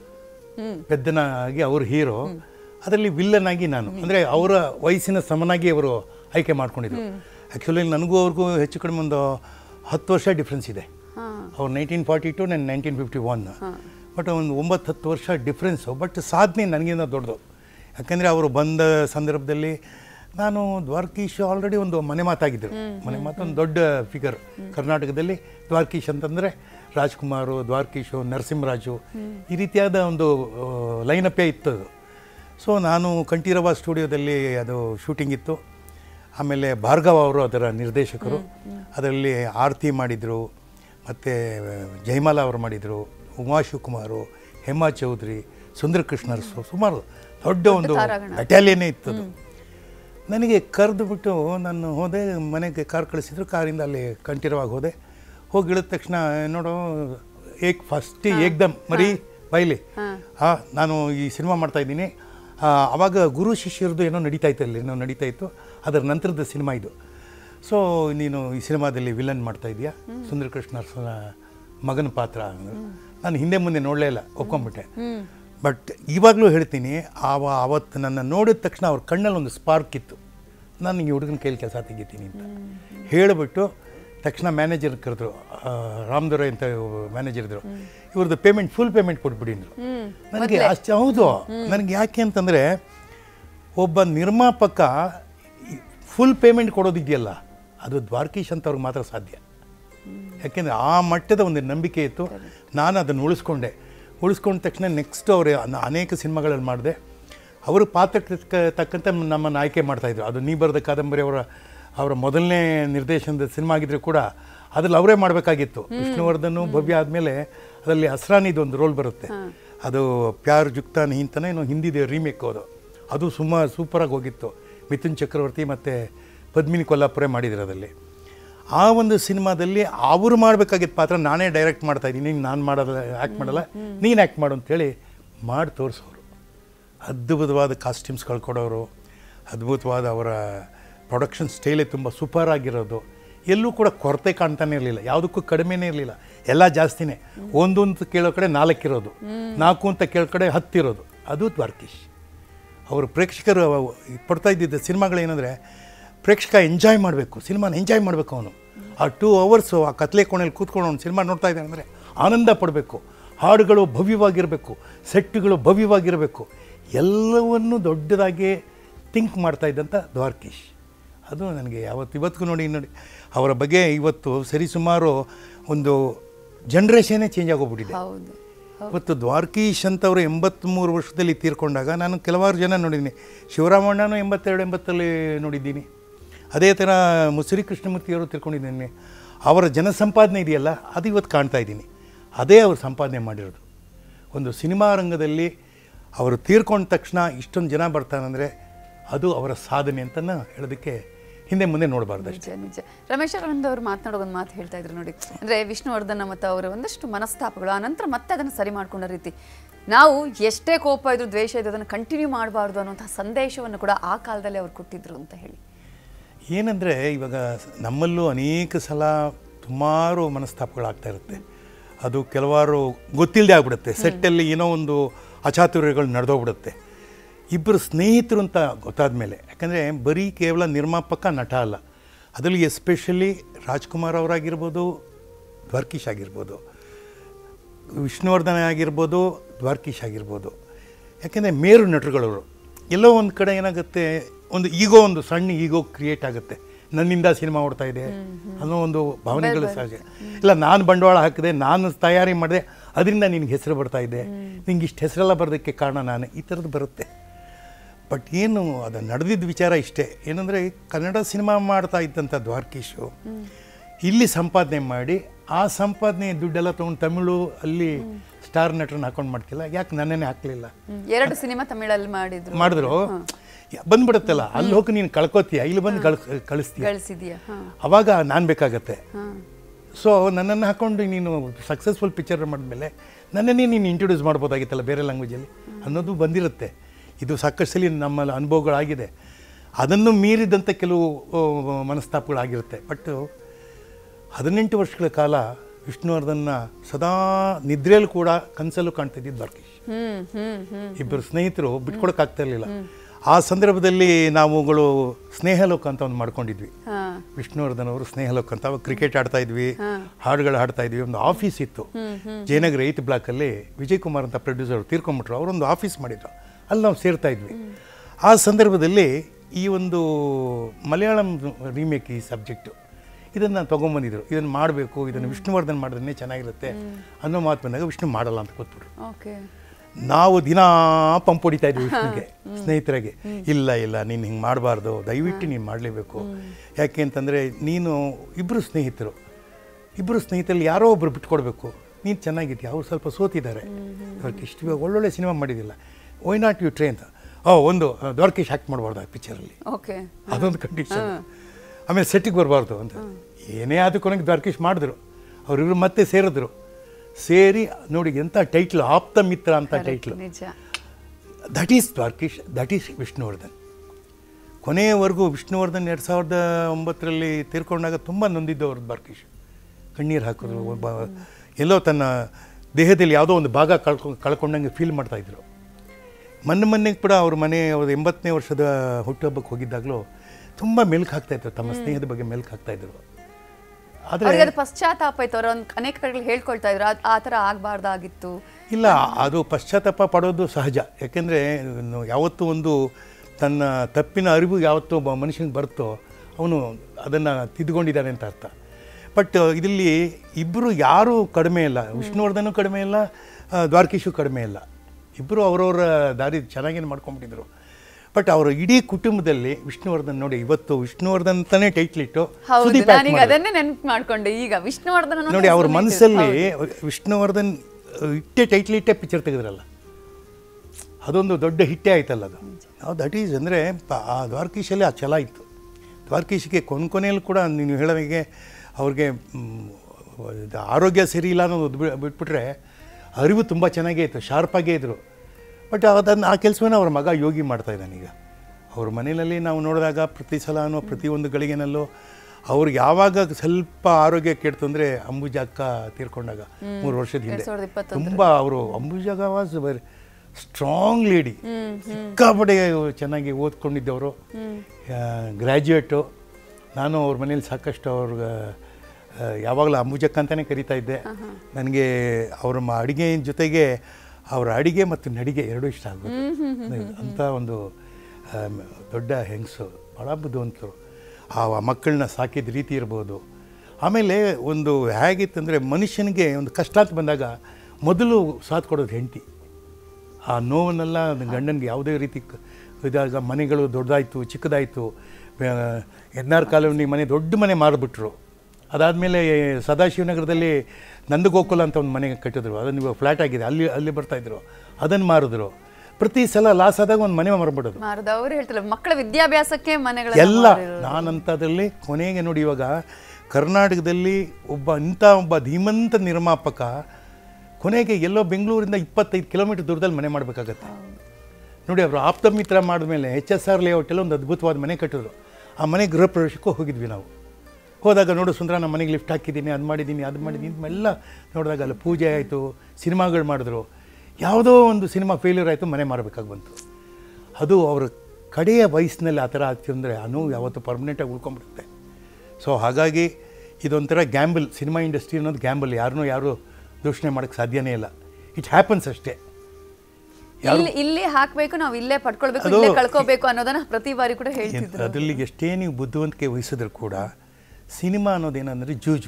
ಪೆದ್ದನಾಗಿ ಅವರು ಹೀರೋ ಅದರಲ್ಲಿ ವಿಲ್ಲನ್ ಆಗಿ ನಾನು ಅಂದರೆ ಅವರ ವಯಸ್ಸಿನ ಸಮನಾಗಿ ಅವರು ಆಯ್ಕೆ ಮಾಡ್ಕೊಂಡಿದ್ರು ಆ್ಯಕ್ಚುಲಿ ನನಗೂ ಅವ್ರಿಗೂ ಹೆಚ್ಚು ಕಡಿಮೆ ಒಂದು ಹತ್ತು ವರ್ಷ ಡಿಫ್ರೆನ್ಸ್ ಇದೆ ಅವ್ರು ನೈನ್ಟೀನ್ ಫಾರ್ಟಿ ಟು ನಾನು ನೈನ್ಟೀನ್ ಫಿಫ್ಟಿ ಒನ್ ಬಟ್ ಒಂದು ಒಂಬತ್ತು ಹತ್ತು ವರ್ಷ ಡಿಫ್ರೆನ್ಸು ಬಟ್ ಸಾಧನೆ ನನಗಿಂತ ದೊಡ್ಡದು ಯಾಕಂದರೆ ಅವರು ಬಂದ ಸಂದರ್ಭದಲ್ಲಿ ನಾನು ದ್ವಾರಕೀಶ್ ಆಲ್ರೆಡಿ ಒಂದು ಮನೆ ಮಾತಾಗಿದ್ದರು ಮನೆ ಮಾತು ಒಂದು ದೊಡ್ಡ ಫಿಗರ್ ಕರ್ನಾಟಕದಲ್ಲಿ ದ್ವಾರಕೀಶ್ ಅಂತಂದರೆ ರಾಜ್ಕುಮಾರು ದ್ವಾರಕೀಶು ನರಸಿಂಹರಾಜು ಈ ರೀತಿಯಾದ ಒಂದು ಲೈನಪ್ಪೇ ಇತ್ತು ಅದು ಸೊ ನಾನು ಕಂಠೀರವ ಸ್ಟುಡಿಯೋದಲ್ಲಿ ಅದು ಶೂಟಿಂಗ್ ಇತ್ತು ಆಮೇಲೆ ಭಾರ್ಗವ ಅವರು ಅದರ ನಿರ್ದೇಶಕರು ಅದರಲ್ಲಿ ಆರತಿ ಮಾಡಿದರು ಮತ್ತು ಜಯಮಾಲ ಅವರು ಮಾಡಿದರು ಉಮಾ ಶಿವಕುಮಾರು ಹೇಮಾ ಚೌಧರಿ ಸುಂದರ ಕೃಷ್ಣರ್ ಸು- ಸುಮಾರು ದೊಡ್ಡ ಒಂದು ಬಟಾಲಿಯನ್ನೇ ಇತ್ತದು ನನಗೆ ಕರೆದು ಬಿಟ್ಟು ನಾನು ಹೋದೆ ಮನೆಗೆ ಕಾರ್ ಕಳಿಸಿದ್ರು ಕಾರಿಂದ ಅಲ್ಲಿ ಕಂಠೀರವಾಗಿ ಹೋದೆ ಹೋಗಿ ಇಳಿದ ತಕ್ಷಣ ನೋಡು ಏಕ್ ಫಸ್ಟ್ ಏಕ್ದಮ್ ಮರಿ ಬೈಲಿ ಹಾಂ ನಾನು ಈ ಸಿನಿಮಾ ಮಾಡ್ತಾ ಇದ್ದೀನಿ ಆ, ಅವಾಗ ಗುರು ಶಿಷ್ಯರದು ಏನೋ ನಡೀತಾ ಇತ್ತು ಅಲ್ಲಿ ಏನೋ ನಡೀತಾ ಇತ್ತು ಅದರ ನಂತರದ ಸಿನಿಮಾ ಇದು ಸೊ ನೀನು ಈ ಸಿನಿಮಾದಲ್ಲಿ ವಿಲನ್ ಮಾಡ್ತಾ ಇದೀಯಾ ಸುಂದರ ಕೃಷ್ಣ ಮಗನ ಪಾತ್ರ ಅಂದ್ರು. ನಾನು ಹಿಂದೆ ಮುಂದೆ ನೋಡಲೇ ಇಲ್ಲ ಒಪ್ಕೊಂಡ್ಬಿಟ್ಟೆ ಬಟ್ ಇವಾಗಲೂ ಹೇಳ್ತೀನಿ ಆವ ಅವತ್ತು ನನ್ನ ನೋಡಿದ ತಕ್ಷಣ ಅವ್ರ ಕಣ್ಣಲ್ಲಿ ಒಂದು ಸ್ಪಾರ್ಕ್ ಇತ್ತು ನಾನು ಈ ಹುಡುಗನ ಕೈಲಿ ಕೆಲಸ ತೆಗಿತೀನಿ ಅಂತ ಹೇಳಿಬಿಟ್ಟು ತಕ್ಷಣ ಮ್ಯಾನೇಜರ್ ಕರೆದ್ರು ರಾಮದೊರೆ ಅಂತ ಮ್ಯಾನೇಜರ್ ಇದ್ರು ಇವ್ರದ್ದು ಪೇಮೆಂಟ್ ಫುಲ್ ಪೇಮೆಂಟ್ ಕೊಟ್ಬಿಡಿ ಅಂದ್ರು ನನಗೆ ಆಶ್ಚರ್ಯ ಹೌದು ನನಗೆ ಯಾಕೆ ಅಂತಂದರೆ ಒಬ್ಬ ನಿರ್ಮಾಪಕ ಫುಲ್ ಪೇಮೆಂಟ್ ಕೊಡೋದಿದೆಯಲ್ಲ ಅದು ದ್ವಾರಕೀಶ್ ಅಂತವ್ರಿಗೆ ಮಾತ್ರ ಸಾಧ್ಯ ಯಾಕೆಂದರೆ ಆ ಮಟ್ಟದ ಒಂದು ನಂಬಿಕೆ ಇತ್ತು ನಾನು ಅದನ್ನು ಉಳಿಸ್ಕೊಂಡೆ ಉಳಿಸ್ಕೊಂಡ ತಕ್ಷಣ ನೆಕ್ಸ್ಟ್ ಅವರು ಅನೇಕ ಸಿನಿಮಾಗಳಲ್ಲಿ ಮಾಡಿದೆ ಅವರು ಪಾತ್ರಕ್ಕೆ ತಕ್ಕ- ತಕ್ಕಂತೆ ನಮ್ಮನ್ನು ಆಯ್ಕೆ ಮಾಡ್ತಾಯಿದ್ರು ಅದು ನೀ ಬರೆದ ಕಾದಂಬರಿ ಅವರ ಅವರ ಮೊದಲನೇ ನಿರ್ದೇಶನದ ಸಿನಿಮಾ ಆಗಿದ್ರು ಕೂಡ ಅದ್ರಲ್ಲಿ ಅವರೇ ಮಾಡಬೇಕಾಗಿತ್ತು ವಿಷ್ಣುವರ್ಧನ್ ಭವ್ಯ ಆದಮೇಲೆ ಅದರಲ್ಲಿ ಅಸ್ರಾನಿದು ಒಂದು ರೋಲ್ ಬರುತ್ತೆ ಅದು ಪ್ಯಾರ್ ಜುಕ್ತಾನ್ ಹಿಂತನೇ ಏನೋ ಹಿಂದಿದೆ ರೀಮೇಕ್ ಅದು ಅದು ಸುಮ್ಮ ಸೂಪರಾಗಿ ಹೋಗಿತ್ತು ಮಿಥುನ್ ಚಕ್ರವರ್ತಿ ಮತ್ತು ಪದ್ಮಿನಿ ಕೊಲ್ಲಾಪುರೆ ಮಾಡಿದ್ರು ಅದರಲ್ಲಿ ಆ ಒಂದು ಸಿನಿಮಾದಲ್ಲಿ ಅವರು ಮಾಡಬೇಕಾಗಿದ್ದ ಪಾತ್ರ ನಾನೇ ಡೈರೆಕ್ಟ್ ಮಾಡ್ತಾ ಇದ್ದೀನಿ ನಾನು ಮಾಡೋದು ಆ್ಯಕ್ಟ್ ಮಾಡಲ್ಲ ನೀನು ಆ್ಯಕ್ಟ್ ಮಾಡು ಅಂತೇಳಿ ಮಾಡಿ ತೋರಿಸೋರು ಅದ್ಭುತವಾದ ಕಾಸ್ಟ್ಯೂಮ್ಸ್ಗಳು ಕೊಡೋರು ಅದ್ಭುತವಾದ ಅವರ ಪ್ರೊಡಕ್ಷನ್ ಸ್ಟೈಲೇ ತುಂಬ ಸೂಪರ್ ಆಗಿರೋದು ಎಲ್ಲೂ ಕೂಡ ಕೊರತೆ ಕಾಣ್ತಾನೆ ಇರಲಿಲ್ಲ ಯಾವುದಕ್ಕೂ ಕಡಿಮೆನೇ ಇರಲಿಲ್ಲ ಎಲ್ಲ ಜಾಸ್ತಿನೇ ಒಂದು ಅಂತ ಕೇಳೋ ಕಡೆ ನಾಲ್ಕಿರೋದು ನಾಲ್ಕು ಅಂತ ಕೇಳೋ ಕಡೆ ಹತ್ತಿರೋದು ಅದು ದ್ವಾರಕೀಶ್ ಅವರು ಪ್ರೇಕ್ಷಕರು ಅವ- ಪಡ್ತಾ ಇದ್ದಿದ್ದ ಸಿನಿಮಾಗಳೇನೆಂದರೆ ಪ್ರೇಕ್ಷಕ ಎಂಜಾಯ್ ಮಾಡಬೇಕು ಸಿನಿಮಾನ ಎಂಜಾಯ್ ಮಾಡಬೇಕು ಅವನು ಆ ಟೂ ಅವರ್ಸು ಆ ಕತ್ಲೆ ಕೋಣೆಯಲ್ಲಿ ಕೂತ್ಕೊಂಡು ಅವ್ನು ಸಿನಿಮಾ ನೋಡ್ತಾ ಇದ್ದಾನೆ ಅಂದರೆ ಆನಂದ ಪಡಬೇಕು ಹಾಡುಗಳು ಭವ್ಯವಾಗಿರಬೇಕು ಸೆಟ್ಟುಗಳು ಭವ್ಯವಾಗಿರಬೇಕು ಎಲ್ಲವನ್ನೂ ದೊಡ್ಡದಾಗಿ ಥಿಂಕ್ ಮಾಡ್ತಾ ಇದ್ದಂಥ ದ್ವಾರಕೀಶ್ ಅದು ನನಗೆ ಯಾವತ್ತು ಇವತ್ತಿಗೂ ನೋಡಿ ನೋಡಿ ಅವರ ಬಗ್ಗೆ ಇವತ್ತು ಸರಿಸುಮಾರು ಒಂದು ಜನ್ರೇಷನ್ನೇ ಚೇಂಜ್ ಆಗೋಗ್ಬಿಟ್ಟಿದೆ ಹೌದು ಇವತ್ತು ದ್ವಾರಕೀಶ್ ಅಂತವರು ಎಂಬತ್ತ್ಮೂರು ವರ್ಷದಲ್ಲಿ ತೀರ್ಕೊಂಡಾಗ ನಾನು ಕೆಲವಾರು ಜನ ನೋಡಿದ್ದೀನಿ ಶಿವರಾಮಣ್ಣನೂ ಎಂಬತ್ತೆರಡು ಎಂಬತ್ತಲ್ಲಿ ನೋಡಿದ್ದೀನಿ ಅದೇ ಥರ ಮುಸುರಿ ಕೃಷ್ಣಮೂರ್ತಿಯವರು ತಿಳ್ಕೊಂಡಿದ್ದೀನಿ ಅವರ ಜನಸಂಪಾದನೆ ಇದೆಯಲ್ಲ ಅದು ಇವತ್ತು ಕಾಣ್ತಾ ಇದ್ದೀನಿ ಅದೇ ಅವರು ಸಂಪಾದನೆ ಮಾಡಿರೋದು ಒಂದು ಸಿನಿಮಾ ರಂಗದಲ್ಲಿ ಅವರು ತೀರ್ಕೊಂಡ ತಕ್ಷಣ ಇಷ್ಟೊಂದು ಜನ ಬರ್ತಾನಂದರೆ ಅದು ಅವರ ಸಾಧನೆ ಅಂತ ಹೇಳೋದಕ್ಕೆ ಹಿಂದೆ ಮುಂದೆ ನೋಡಬಾರ್ದು ನಿಜ ನಿಜ ರಮೇಶ್ ಅರವಿಂದ್ ಅವರು ಮಾತನಾಡೋ ಒಂದು ಮಾತು ಹೇಳ್ತಾ ಇದ್ರು ನೋಡಿ ಅಂದ್ರೆ ವಿಷ್ಣುವರ್ಧನ್ ಮತ್ತು ಅವರ ಒಂದಷ್ಟು ಮನಸ್ತಾಪಗಳು ಆ ನಂತರ ಮತ್ತೆ ಅದನ್ನು ಸರಿ ಮಾಡ್ಕೊಂಡ ರೀತಿ ನಾವು ಎಷ್ಟೇ ಕೋಪ ಇದ್ರು ದ್ವೇಷ ಇದ್ರು ಅದನ್ನು ಕಂಟಿನ್ಯೂ ಮಾಡಬಾರ್ದು ಅನ್ನುವಂತಹ ಸಂದೇಶವನ್ನು ಕೂಡ ಆ ಕಾಲದಲ್ಲಿ ಅವ್ರು ಕೊಟ್ಟಿದ್ರು ಅಂತ ಹೇಳಿ ಏನಂದರೆ ಇವಾಗ ನಮ್ಮಲ್ಲೂ ಅನೇಕ ಸಲ ಸುಮಾರು ಮನಸ್ತಾಪಗಳಾಗ್ತಾ ಇರುತ್ತೆ ಅದು ಕೆಲವಾರು ಗೊತ್ತಿಲ್ಲದೆ ಆಗ್ಬಿಡುತ್ತೆ ಸೆಟ್ಟಲ್ಲಿ ಏನೋ ಒಂದು ಅಚಾತುರ್ಯಗಳು ನಡೆದೋಗ್ಬಿಡುತ್ತೆ ಇಬ್ಬರು ಸ್ನೇಹಿತರು ಅಂತ ಗೊತ್ತಾದ ಮೇಲೆ ಯಾಕಂದರೆ ಬರೀ ಕೇವಲ ನಿರ್ಮಾಪಕ ನಟ ಅಲ್ಲ ಅದರಲ್ಲಿ ಎಸ್ಪೆಷಲಿ ರಾಜ್ಕುಮಾರ್ ಅವರಾಗಿರ್ಬೋದು ದ್ವಾರಕೀಶ್ ಆಗಿರ್ಬೋದು ವಿಷ್ಣುವರ್ಧನ ಆಗಿರ್ಬೋದು ದ್ವಾರಕೀಶ್ ಆಗಿರ್ಬೋದು ಯಾಕೆಂದರೆ ಮೇರು ನಟರುಗಳವರು ಎಲ್ಲೋ ಒಂದು ಕಡೆ ಏನಾಗುತ್ತೆ ಒಂದು ಈಗೋ ಒಂದು ಸಣ್ಣ ಈಗೋ ಕ್ರಿಯೇಟ್ ಆಗುತ್ತೆ ನನ್ನಿಂದ ಸಿನಿಮಾ ಓಡ್ತಾ ಇದೆ ಅನ್ನೋ ಒಂದು ಭಾವನೆಗಳು ಸಹಜ ಇಲ್ಲ ನಾನು ಬಂಡವಾಳ ಹಾಕಿದೆ ನಾನು ತಯಾರಿ ಮಾಡಿದೆ ಅದರಿಂದ ನಿನಗೆ ಹೆಸರು ಬರ್ತಾ ಇದೆ ನಿಂಗೆ ಇಷ್ಟು ಹೆಸರೆಲ್ಲ ಬರೋದಕ್ಕೆ ಕಾರಣ ನಾನು ಈ ಥರದ್ದು ಬರುತ್ತೆ ಬಟ್ ಏನು ಅದು ನಡೆದಿದ್ದ ವಿಚಾರ ಇಷ್ಟೇ ಏನಂದರೆ ಕನ್ನಡ ಸಿನಿಮಾ ಮಾಡ್ತಾ ಇದ್ದಂಥ ದ್ವಾರಕೀಶು ಇಲ್ಲಿ ಸಂಪಾದನೆ ಮಾಡಿ ಆ ಸಂಪಾದನೆ ದುಡ್ಡೆಲ್ಲ ತೊಗೊಂಡು ತಮಿಳು ಅಲ್ಲಿ ಸ್ಟಾರ್ ನಟರನ್ನ ಹಾಕೊಂಡು ಮಾಡ್ತಿಲ್ಲ ಯಾಕೆ ನನ್ನೇ ಹಾಕಲಿಲ್ಲ ಹ್ಮ್. ಎರಡು ಸಿನಿಮಾ ತಮಿಳಲ್ಲಿ ಮಾಡಿದ್ರು ಮಾಡಿದ್ರು ಬಂದ್ಬಿಡುತ್ತಲ್ಲ ಅಲ್ಲಿ ಹೋಗಿ ನೀನು ಕಳ್ಕೊತೀಯ ಇಲ್ಲಿ ಬಂದು ಕಳ್ ಕಳಿಸ್ತೀಯ ಗಳಿಸಿದ್ಯಾ ಹಾ ಅವಾಗ ನಾನು ಬೇಕಾಗತ್ತೆ ಹಾ ಸೊ ನನ್ನನ್ನು ಹಾಕೊಂಡು ನೀನು ಸಕ್ಸಸ್ಫುಲ್ ಪಿಕ್ಚರ್ ಮಾಡಿದ್ಮೇಲೆ ನನ್ನನ್ನೇ ನೀನು ಇಂಟ್ರೊಡ್ಯೂಸ್ ಮಾಡ್ಬೋದಾಗಿತ್ತಲ್ಲ ಬೇರೆ ಲ್ಯಾಂಗ್ವೇಜಲ್ಲಿ ಅನ್ನೋದು ಬಂದಿರುತ್ತೆ ಇದು ಸಾಕಷ್ಟು ಸಲ ನಮ್ಮ ಅನುಭವಗಳಾಗಿದೆ ಅದನ್ನು ಮೀರಿದಂಥ ಕೆಲವು ಆ, ಮನಸ್ತಾಪಗಳಾಗಿರುತ್ತೆ ಬಟ್ ಹದಿನೆಂಟು ವರ್ಷಗಳ ಕಾಲ ವಿಷ್ಣುವರ್ಧನ್ನ ಸದಾ ನಿದ್ರೆಯಲ್ಲಿ ಕೂಡ ಕನಸಲ್ಲೂ ಕಾಣ್ತಿದ್ದಿದ್ದು ದ್ವಾರಕೀಶ್ ಹ್ಮ್ ಹ್ಮ್ ಹ್ಮ್ ಇಬ್ಬರು ಸ್ನೇಹಿತರು ಬಿಟ್ಕೊಡಕ್ಕಾಗ್ತಾ ಇರಲಿಲ್ಲ ಆ ಸಂದರ್ಭದಲ್ಲಿ ನಾವುಗಳು ಸ್ನೇಹಲೋಕ ಅಂತ ಒಂದು ಮಾಡ್ಕೊಂಡಿದ್ವಿ ಹಾ ವಿಷ್ಣುವರ್ಧನ್ ಅವರು ಸ್ನೇಹಲೋಕ ಅಂತ ಅವಾಗ ಕ್ರಿಕೆಟ್ ಆಡ್ತಾ ಇದ್ವಿ ಹಾಡುಗಳು ಹಾಡ್ತಾ ಇದ್ವಿ ಒಂದು ಆಫೀಸ್ ಇತ್ತು ಜಯನಗರ ಏತ್ ಬ್ಲಾಕಲ್ಲಿ ವಿಜಯ್ ಕುಮಾರ್ ಅಂತ ಪ್ರೊಡ್ಯೂಸರ್ ತೀರ್ಕೊಂಬಿಟ್ರು ಅವರೊಂದು ಆಫೀಸ್ ಮಾಡಿದ್ರು ಅಲ್ಲಿ ನಾವು ಸೇರ್ತಾ ಇದ್ವಿ ಆ ಸಂದರ್ಭದಲ್ಲಿ ಈ ಒಂದು ಮಲಯಾಳಂ ರೀಮೇಕ್ ಈ ಸಬ್ಜೆಕ್ಟು ಇದನ್ನು ತೊಗೊಂಬಂದಿದ್ರು ಇದನ್ನು ಮಾಡಬೇಕು ಇದನ್ನು ವಿಷ್ಣುವರ್ಧನ್ ಮಾಡಿದ್ರೆ ಚೆನ್ನಾಗಿರುತ್ತೆ ಅನ್ನೋ ಮಾತು ಬಂದಾಗ ವಿಷ್ಣು ಮಾಡಲ್ಲ ಅಂತ ಕೂತ್ಬಿಟ್ರು ಓಕೆ ನಾವು ದಿನಾ ಪಂಪ್ ಹೊಡಿತಾ ಇದ್ವಿ ವಿಷ್ಣುಗೆ ಸ್ನೇಹಿತರಿಗೆ ಇಲ್ಲ ಇಲ್ಲ ನೀನು ಹಿಂಗೆ ಮಾಡಬಾರ್ದು ದಯವಿಟ್ಟು ನೀನು ಮಾಡಲೇಬೇಕು ಯಾಕೆ ಅಂತಂದರೆ ನೀನು ಇಬ್ಬರು ಸ್ನೇಹಿತರು ಇಬ್ಬರು ಸ್ನೇಹಿತರಲ್ಲಿ ಯಾರೋ ಒಬ್ಬರು ಬಿಟ್ಕೊಡ್ಬೇಕು ನೀನು ಚೆನ್ನಾಗಿದ್ಯಾ ಅವ್ರು ಸ್ವಲ್ಪ ಸೋತಿದ್ದಾರೆ ಅವ್ರಿಗೆ ಇಷ್ಟು ಇವಾಗ ಒಳ್ಳೊಳ್ಳೆ ಸಿನಿಮಾ ಮಾಡಿದ್ದಿಲ್ಲ ವೈ ನಾಟ್ ಯು ಟ್ರೇ ಅಂತ ಓ ಒಂದು ದ್ವಾರಕೀಶ್ ಆ್ಯಕ್ಟ್ ಮಾಡಬಾರ್ದು ಆ ಪಿಕ್ಚರಲ್ಲಿ ಓಕೆ ಅದೊಂದು ಕಂಡೀಷನ್ ಆಮೇಲೆ ಸೆಟ್ಟಿಗೆ ಬರಬಾರ್ದು ಅಂತ ಏನೇ ಆದ ಕೊನೆಗೆ ದ್ವಾರಕೀಶ್ ಮಾಡಿದ್ರು ಅವರಿಬ್ರು ಮತ್ತೆ ಸೇರಿದ್ರು ಸೇರಿ ನೋಡಿ ಎಂಥ ಟೈಟ್ಲು ಆಪ್ತ ಮಿತ್ರ ಅಂತ ಟೈಟ್ಲು ನಿಜ that is Dwarakish that is Vishnuvardhan ಕೊನೆಯವರೆಗೂ ವಿಷ್ಣುವರ್ಧನ್ ಎರಡು ಸಾವಿರದ ಒಂಬತ್ತರಲ್ಲಿ ತೀರ್ಕೊಂಡಾಗ ತುಂಬ ನೊಂದಿದ್ದವರು ದ್ವಾರಕೀಶ್ ಕಣ್ಣೀರು ಹಾಕಿದ್ರು ಒಬ್ಬ ಎಲ್ಲೋ ತನ್ನ ದೇಹದಲ್ಲಿ ಯಾವುದೋ ಒಂದು ಭಾಗ ಕಳ್ಕೊ ಕಳ್ಕೊಂಡಂಗೆ ಫೀಲ್ ಮಾಡ್ತಾಯಿದ್ರು ಮೊನ್ನೆ ಮೊನ್ನೆ ಕೂಡ ಅವ್ರ ಮನೆ ಅವ್ರ ಎಂಬತ್ತನೇ ವರ್ಷದ ಹುಟ್ಟುಹಬ್ಬಕ್ಕೆ ಹೋಗಿದ್ದಾಗಲೂ ತುಂಬ ಮೆಲ್ಕು ಹಾಕ್ತಾಯಿದ್ರು ತಮ್ಮ ಸ್ನೇಹದ ಬಗ್ಗೆ ಮೆಲ್ಕು ಹಾಕ್ತಾಯಿದ್ರು ಆದರೆ ಅವ್ರಿಗೆ ಅದು ಪಶ್ಚಾತ್ತಾಪ ಆಯ್ತು ಅವ್ರು ಒಂದ್ ಅನೇಕ ಕಡೆಗಳು ಹೇಳ್ಕೊಳ್ತಾ ಇದ್ರು ಆ- ಆ ಥರ ಆಗ್ಬಾರ್ದಾಗಿತ್ತು ಇಲ್ಲ ಅದು ಪಶ್ಚಾತ್ತಾಪ ಪಡೋದು ಸಹಜ ಯಾಕೆಂದರೆ ಯಾವತ್ತೂ ಒಂದು ತನ್ನ ತಪ್ಪಿನ ಅರಿವು ಯಾವತ್ತೂ ಒಬ್ಬ ಮನುಷ್ಯನಿಗೆ ಬರುತ್ತೋ ಅವನು ಅದನ್ನು ತಿದ್ದುಕೊಂಡಿದ್ದಾನೆ ಅಂತ ಅರ್ಥ ಬಟ್ ಇದರಲ್ಲಿ ಇಬ್ಬರು ಯಾರೂ ಕಡಿಮೆ ಇಲ್ಲ ವಿಷ್ಣುವರ್ಧನೂ ಕಡಿಮೆ ಇಲ್ಲ ಆ, ದ್ವಾರಕೀಶು ಕಡಿಮೆ ಇಲ್ಲ ಇಬ್ಬರು ಅವರವರ ದಾರಿ ಚೆನ್ನಾಗೇನು ಮಾಡ್ಕೊಂಬಿಟ್ಟಿದ್ರು ಬಟ್ ಅವರ ಇಡೀ ಕುಟುಂಬದಲ್ಲಿ ವಿಷ್ಣುವರ್ಧನ್ ನೋಡಿ ಇವತ್ತು ವಿಷ್ಣುವರ್ಧನ್ ಅಂತಾನೆ ಟೈಟ್ಲ್ ಇಟ್ಟು ಹೌದು ಸುದೀಪ್ act ನಾನೀಗ ಮಾಡಿದ್ರು. ಅದನ್ನೇ ನೆನ್ಪು ಮಾಡ್ಕೊಂಡೆ ಈಗ ವಿಷ್ಣುವರ್ಧನ್ ಅನ್ನೋ ನೋಡಿ ಅವ್ರ ಹೆಸ್ರು ಮನಸ್ಸಲ್ಲಿ ನಿಂತಿದೆ. ವಿಷ್ಣುವರ್ಧನ್ ಇಟ್ಟೆ ಟೈಟ್ಲ್ ಇಟ್ಟೆ ಪಿಕ್ಚರ್ ತೆಗೆದ್ರಲ್ಲ ಅದೊಂದು ದೊಡ್ಡ ಹಿಟ್ಟೇ ಆಯ್ತಲ್ಲ ಅದು ನಾವು ದಟ್ ಈಸ್ ಅಂದರೆ ಆ ದ್ವಾರಕೀಶಲ್ಲಿ ಆ ಛಲ ಇತ್ತು ದ್ವಾರಕೀಶಿಗೆ ಕೊನೆ ಕೊನೆಯಲ್ಲಿ ಕೂಡ ನೀನು ಹೇಳೋರಿಗೆ ಅವ್ರಿಗೆ ಮ್, ಇದು ಆರೋಗ್ಯ ಸರಿ ಇಲ್ಲ ಅನ್ನೋದು ಬಿಡ್- ಬಿಟ್ಬಿಟ್ರೆ ಅರಿವು ತುಂಬ ಚೆನ್ನಾಗೇ ಇತ್ತು ಶಾರ್ಪಾಗೇ ಇದ್ದರು ಬಟ್ ಅದನ್ನು ಆ ಕೆಲಸವನ್ನ ಅವ್ರ ಮಗ ಯೋಗಿ ಮಾಡ್ತಾ ಇದ್ದಾನೆ ಈಗ ಅವ್ರ ಮನೆಯಲ್ಲಿ ನಾವು ನೋಡಿದಾಗ ಪ್ರತಿ ಸಲನೂ ಪ್ರತಿಯೊಂದು ಗಳಿಗೆನಲ್ಲೂ ಅವ್ರಿಗೆ ಯಾವಾಗ ಸ್ವಲ್ಪ ಆರೋಗ್ಯ ಕೆಡ್ತು ಅಂದರೆ ಅಂಬುಜ ಅಕ್ಕ ತೀರ್ಕೊಂಡಾಗ ಮೂರು ವರ್ಷದ ಹಿಂದೆ ಎರಡ್ ಸಾವಿರದ ಇಪ್ಪತ್ತೊಂದರಲ್ಲಿ. ತುಂಬ ಅವರು ಅಂಬುಜಾಗ ವಾಸ್ ವೆರಿ ಸ್ಟ್ರಾಂಗ್ ಲೇಡಿ ಸಿಕ್ಕಾಪಟ್ಟೆ ಚೆನ್ನಾಗಿ ಓದ್ಕೊಂಡಿದ್ದವರು ಗ್ರ್ಯಾಜುಯೇಟು ನಾನು ಅವ್ರ ಮನೇಲಿ ಸಾಕಷ್ಟು ಅವ್ರಿಗೆ ಯಾವಾಗಲೂ ಅಂಬುಜಕ್ಕ ಅಂತಲೇ ಕರಿತಾ ಇದ್ದೆ ನನಗೆ ಅವ್ರ ಮ ಅಡುಗೆ ಜೊತೆಗೆ ಅವರ ಅಡಿಗೆ ಮತ್ತು ನಡಿಗೆ ಎರಡೂ ಇಷ್ಟ ಆಗುತ್ತೆ ಅಂಥ ಒಂದು ಆ, ಮ- ದೊಡ್ಡ ಹೆಂಗಸು ಭಾಳ ಬುದ್ಧಿವಂತರು ಆ ಮಕ್ಕಳನ್ನ ಸಾಕಿದ ರೀತಿ ಇರ್ಬೋದು ಆಮೇಲೆ ಒಂದು ಹೇಗಿತ್ತಂದರೆ ಮನುಷ್ಯನಿಗೆ ಒಂದು ಕಷ್ಟ ಅಂತ ಬಂದಾಗ ಮೊದಲು ಸಾಥ್ ಕೊಡೋದು ಹೆಂಡತಿ ಆ ನೋವನ್ನೆಲ್ಲ ಗಂಡನಿಗೆ ಯಾವುದೇ ರೀತಿ ಕ- ಇದಾಗ ಮನೆಗಳು ದೊಡ್ಡದಾಯಿತು ಚಿಕ್ಕದಾಯಿತು ಎನ್ ಆರ್ ಕಾಲೋನಿ ಮನೆ ದೊಡ್ಡ ಮನೆ ಮಾರಿಬಿಟ್ರು ಅದಾದಮೇಲೆ ಸದಾಶಿವನಗರದಲ್ಲಿ ನಂದಗೋಕುಲ ಅಂತ ಒಂದು ಮನೆ ಕಟ್ಟಿದ್ರು ಅದನ್ನು ಇವಾಗ ಫ್ಲ್ಯಾಟ್ ಆಗಿದೆ ಅಲ್ಲಿ ಅಲ್ಲಿ ಬರ್ತಾಯಿದ್ರು ಅದನ್ನು ಮಾರಿದ್ರು ಪ್ರತಿ ಸಲ ಲಾಸ್ ಆದಾಗ ಒಂದು ಮನೆ ಮಾರ್ಬಿಡೋದು ಮಾರದ ಅವ್ರು ಹೇಳ್ತಿಲ್ಲ ಮಕ್ಕಳ ವಿದ್ಯಾಭ್ಯಾಸಕ್ಕೆ ಮನೆಗಳ ಎಲ್ಲ ನಾನಂಥದ್ರಲ್ಲಿ ಕೊನೆಗೆ ನೋಡಿ ಇವಾಗ ಕರ್ನಾಟಕದಲ್ಲಿ ಒಬ್ಬ ಇಂಥ ಒಬ್ಬ ಧೀಮಂತ ನಿರ್ಮಾಪಕ ಕೊನೆಗೆ ಎಲ್ಲೋ ಬೆಂಗಳೂರಿಂದ ಇಪ್ಪತ್ತೈದು ಕಿಲೋಮೀಟರ್ ದೂರದಲ್ಲಿ ಮನೆ ಮಾಡಬೇಕಾಗತ್ತೆ ನೋಡಿ ಅವರು ಆಪ್ತ ಮಿತ್ರ ಮಾಡಿದ್ಮೇಲೆ ಎಚ್ ಎಸ್ ಆರ್ ಲೇಔಟಲ್ಲಿ ಒಂದು ಅದ್ಭುತವಾದ ಮನೆ ಕಟ್ಟಿದ್ರು ಆ ಮನೆ ಗೃಹ ಪ್ರವೇಶಕ್ಕೂ ಹೋಗಿದ್ವಿ ನಾವು ಹೋದಾಗ ನೋಡು ಸುಂದರ ನಮ್ಮ ಮನೆಗೆ ಲಿಫ್ಟ್ ಹಾಕಿದ್ದೀನಿ ಅದು ಮಾಡಿದ್ದೀನಿ ಅದು ಮಾಡಿದ್ದೀನಿ ಎಲ್ಲ ನೋಡಿದಾಗ ಅಲ್ಲಿ ಪೂಜೆ ಆಯಿತು ಸಿನಿಮಾಗಳು ಮಾಡಿದ್ರು ಯಾವುದೋ ಒಂದು ಸಿನಿಮಾ ಫೇಲ್ಯೂರ್ ಆಯಿತು ಮನೆ ಮಾರಬೇಕಾಗಿ ಬಂತು ಅದು ಅವರ ಕಡೆಯ ವಯಸ್ಸಿನಲ್ಲಿ ಆ ಥರ ಆಗ್ತಿದೆ ಅಂದರೆ ಆ ನೋವು ಯಾವತ್ತೂ ಪರ್ಮನೆಂಟಾಗಿ ಉಳ್ಕೊಂಡ್ಬಿಡುತ್ತೆ ಸೊ ಹಾಗಾಗಿ ಇದೊಂಥರ ಗ್ಯಾಂಬಲ್ ಸಿನಿಮಾ ಇಂಡಸ್ಟ್ರಿ ಅನ್ನೋದು ಗ್ಯಾಂಬಲ್ ಯಾರನ್ನೂ ಯಾರು ದೂಷಣೆ ಮಾಡೋಕ್ಕೆ ಸಾಧ್ಯನೇ ಇಲ್ಲ ಇಟ್ ಹ್ಯಾಪನ್ಸ್ ಅಷ್ಟೇ ಇಲ್ಲಿ ಇಲ್ಲೇ ಹಾಕ್ಬೇಕು ನಾವು ಇಲ್ಲೇ ಪಡ್ಕೊಳ್ಬೇಕು ಅದು- ಇಲ್ಲೇ ಕಳ್ಕೋಬೇಕು ಅನ್ನೋದನ್ನ ಪ್ರತಿ ಬಾರಿ ಕೂಡ ಹೇಳ್ತಿದ್ರು ಅದರಲ್ಲಿ ಎಷ್ಟೇ ನೀವು ಬುದ್ಧಿವಂತಿಕೆ ವಹಿಸಿದ್ರು ಕೂಡ ಸಿನಿಮಾ ಅನ್ನೋದೇನಂದರೆ ಜೂಜು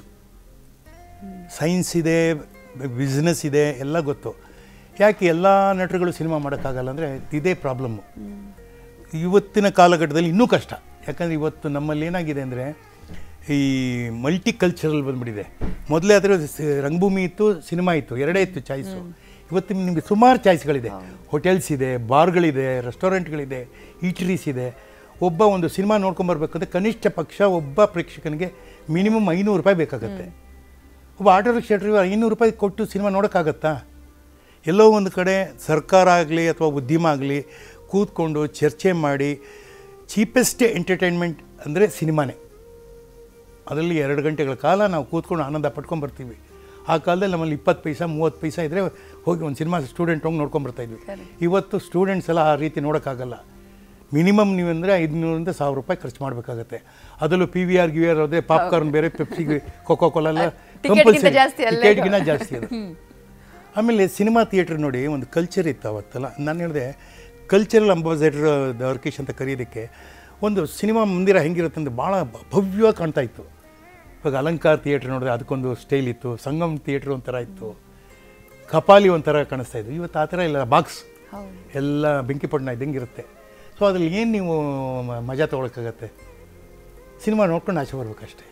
ಸೈನ್ಸ್ ಇದೆ ಬಿಸ್ನೆಸ್ ಇದೆ ಎಲ್ಲ ಗೊತ್ತು ಯಾಕೆ ಎಲ್ಲ ನಟರುಗಳು ಸಿನಿಮಾ ಮಾಡೋಕ್ಕಾಗಲ್ಲ ಅಂದರೆ ಇದೇ ಪ್ರಾಬ್ಲಮ್ಮು ಇವತ್ತಿನ ಕಾಲಘಟ್ಟದಲ್ಲಿ ಇನ್ನೂ ಕಷ್ಟ ಯಾಕಂದರೆ ಇವತ್ತು ನಮ್ಮಲ್ಲಿ ಏನಾಗಿದೆ ಅಂದರೆ ಈ ಮಲ್ಟಿ ಕಲ್ಚರಲ್ ಬಂದ್ಬಿಟ್ಟಿದೆ ಮೊದಲೇ ಆದರೆ ರಂಗಭೂಮಿ ಇತ್ತು ಸಿನಿಮಾ ಇತ್ತು ಎರಡೇ ಇತ್ತು ಚಾಯ್ಸು ಇವತ್ತು ನಿಮಗೆ ಸುಮಾರು ಚಾಯ್ಸ್ಗಳಿದೆ ಹೋಟೆಲ್ಸ್ ಇದೆ ಬಾರ್ಗಳಿದೆ ರೆಸ್ಟೋರೆಂಟ್ಗಳಿದೆ ಈಟರೀಸ್ ಇದೆ ಒಬ್ಬ ಒಂದು ಸಿನಿಮಾ ನೋಡ್ಕೊಂಬರ್ಬೇಕಂದ್ರೆ ಕನಿಷ್ಠ ಪಕ್ಷ ಒಬ್ಬ ಪ್ರೇಕ್ಷಕನಿಗೆ ಮಿನಿಮಮ್ ಐನೂರು ರೂಪಾಯಿ ಬೇಕಾಗತ್ತೆ ಒಬ್ಬ ಆಟೋ ರಿಕ್ಷಾ ಡ್ರೈವರ್ ಐನೂರು ರೂಪಾಯಿ ಕೊಟ್ಟು ಸಿನಿಮಾ ನೋಡೋಕ್ಕಾಗತ್ತಾ ಎಲ್ಲೋ ಒಂದು ಕಡೆ ಸರ್ಕಾರ ಆಗಲಿ ಅಥವಾ ಉದ್ಯಮ ಆಗಲಿ ಕೂತ್ಕೊಂಡು ಚರ್ಚೆ ಮಾಡಿ ಚೀಪೆಸ್ಟ್ ಎಂಟರ್ಟೈನ್ಮೆಂಟ್ ಅಂದರೆ ಸಿನಿಮಾನೇ ಅದರಲ್ಲಿ ಎರಡು ಗಂಟೆಗಳ ಕಾಲ ನಾವು ಕೂತ್ಕೊಂಡು ಆನಂದ ಪಟ್ಕೊಂಡು ಬರ್ತೀವಿ ಆ ಕಾಲದಲ್ಲಿ ನಮ್ಮಲ್ಲಿ ಇಪ್ಪತ್ತು ಪೈಸಾ ಮೂವತ್ತು ಪೈಸಾ ಇದ್ದರೆ ಹೋಗಿ ಒಂದು ಸಿನಿಮಾ ಸ್ಟೂಡೆಂಟ್ ಹೋಗಿ ನೋಡ್ಕೊಂಡು ಬರ್ತಾ ಇದ್ವಿ ಇವತ್ತು ಸ್ಟೂಡೆಂಟ್ಸ್ ಎಲ್ಲ ಆ ರೀತಿ ನೋಡೋಕ್ಕಾಗಲ್ಲ ಮಿನಿಮಮ್ ನೀವಂದರೆ ಐದುನೂರಿಂದ ಸಾವಿರ ರೂಪಾಯಿ ಖರ್ಚು ಮಾಡಬೇಕಾಗತ್ತೆ ಅದರಲ್ಲೂ ಪಿ ವಿ ಆರ್ ಗಿ ವಿ ಆರ್ ಅದೇ ಪಾಪ್ಕಾರ್ನ್ ಬೇರೆ ಪೆಪ್ಸಿ ಕೊಕೋ ಕೋಲಾ ಎಲ್ಲ ಟಿಕೆಟ್ಗಿಂತ ಜಾಸ್ತಿ ಅಲ್ಲೇ ಟಿಕೆಟ್ಗಿಂತ ಜಾಸ್ತಿ ಅದು ಆಮೇಲೆ ಸಿನಿಮಾ ಥಿಯೇಟ್ರ್ ನೋಡಿ ಒಂದು ಕಲ್ಚರ್ ಇತ್ತು ಅವತ್ತಲ್ಲ ನಾನು ಹೇಳಿದೆ ಕಲ್ಚರಲ್ ಅಂಬಾಸಡರ್ ದರ್ಕಿಶ್ ಅಂತ ಕರೆಯೋದಕ್ಕೆ ಒಂದು ಸಿನಿಮಾ ಮಂದಿರ ಹೆಂಗಿರುತ್ತೆ ಅಂದರೆ ಭಾಳ ಭವ್ಯವಾಗಿ ಕಾಣ್ತಾ ಇತ್ತು ಇವಾಗ ಅಲಂಕಾರ ಥಿಯೇಟ್ರ್ ನೋಡಿದ್ರೆ ಅದಕ್ಕೊಂದು ಸ್ಟೈಲ್ ಇತ್ತು ಸಂಗಮ್ ಥಿಯೇಟ್ರ್ ಒಂಥರ ಇತ್ತು ಕಪಾಲಿ ಒಂಥರ ಕಾಣಿಸ್ತಾ ಇತ್ತು ಇವತ್ತು ಆ ಥರ ಇಲ್ಲ ಬಾಕ್ಸ್ ಎಲ್ಲ ಬೆಂಕಿಪಟ್ಟಣ ಇದ್ದಂಗೆ ಇರುತ್ತೆ ಸೊ ಅದ್ರಲ್ಲಿ ಏನು ನೀವು ಮ- ಮಜಾ ತೊಗೊಳಕ್ಕಾಗತ್ತೆ ಸಿನಿಮಾ ನೋಡ್ಕೊಂಡು ಆಚೆ ಬರ್ಬೇಕಷ್ಟೇ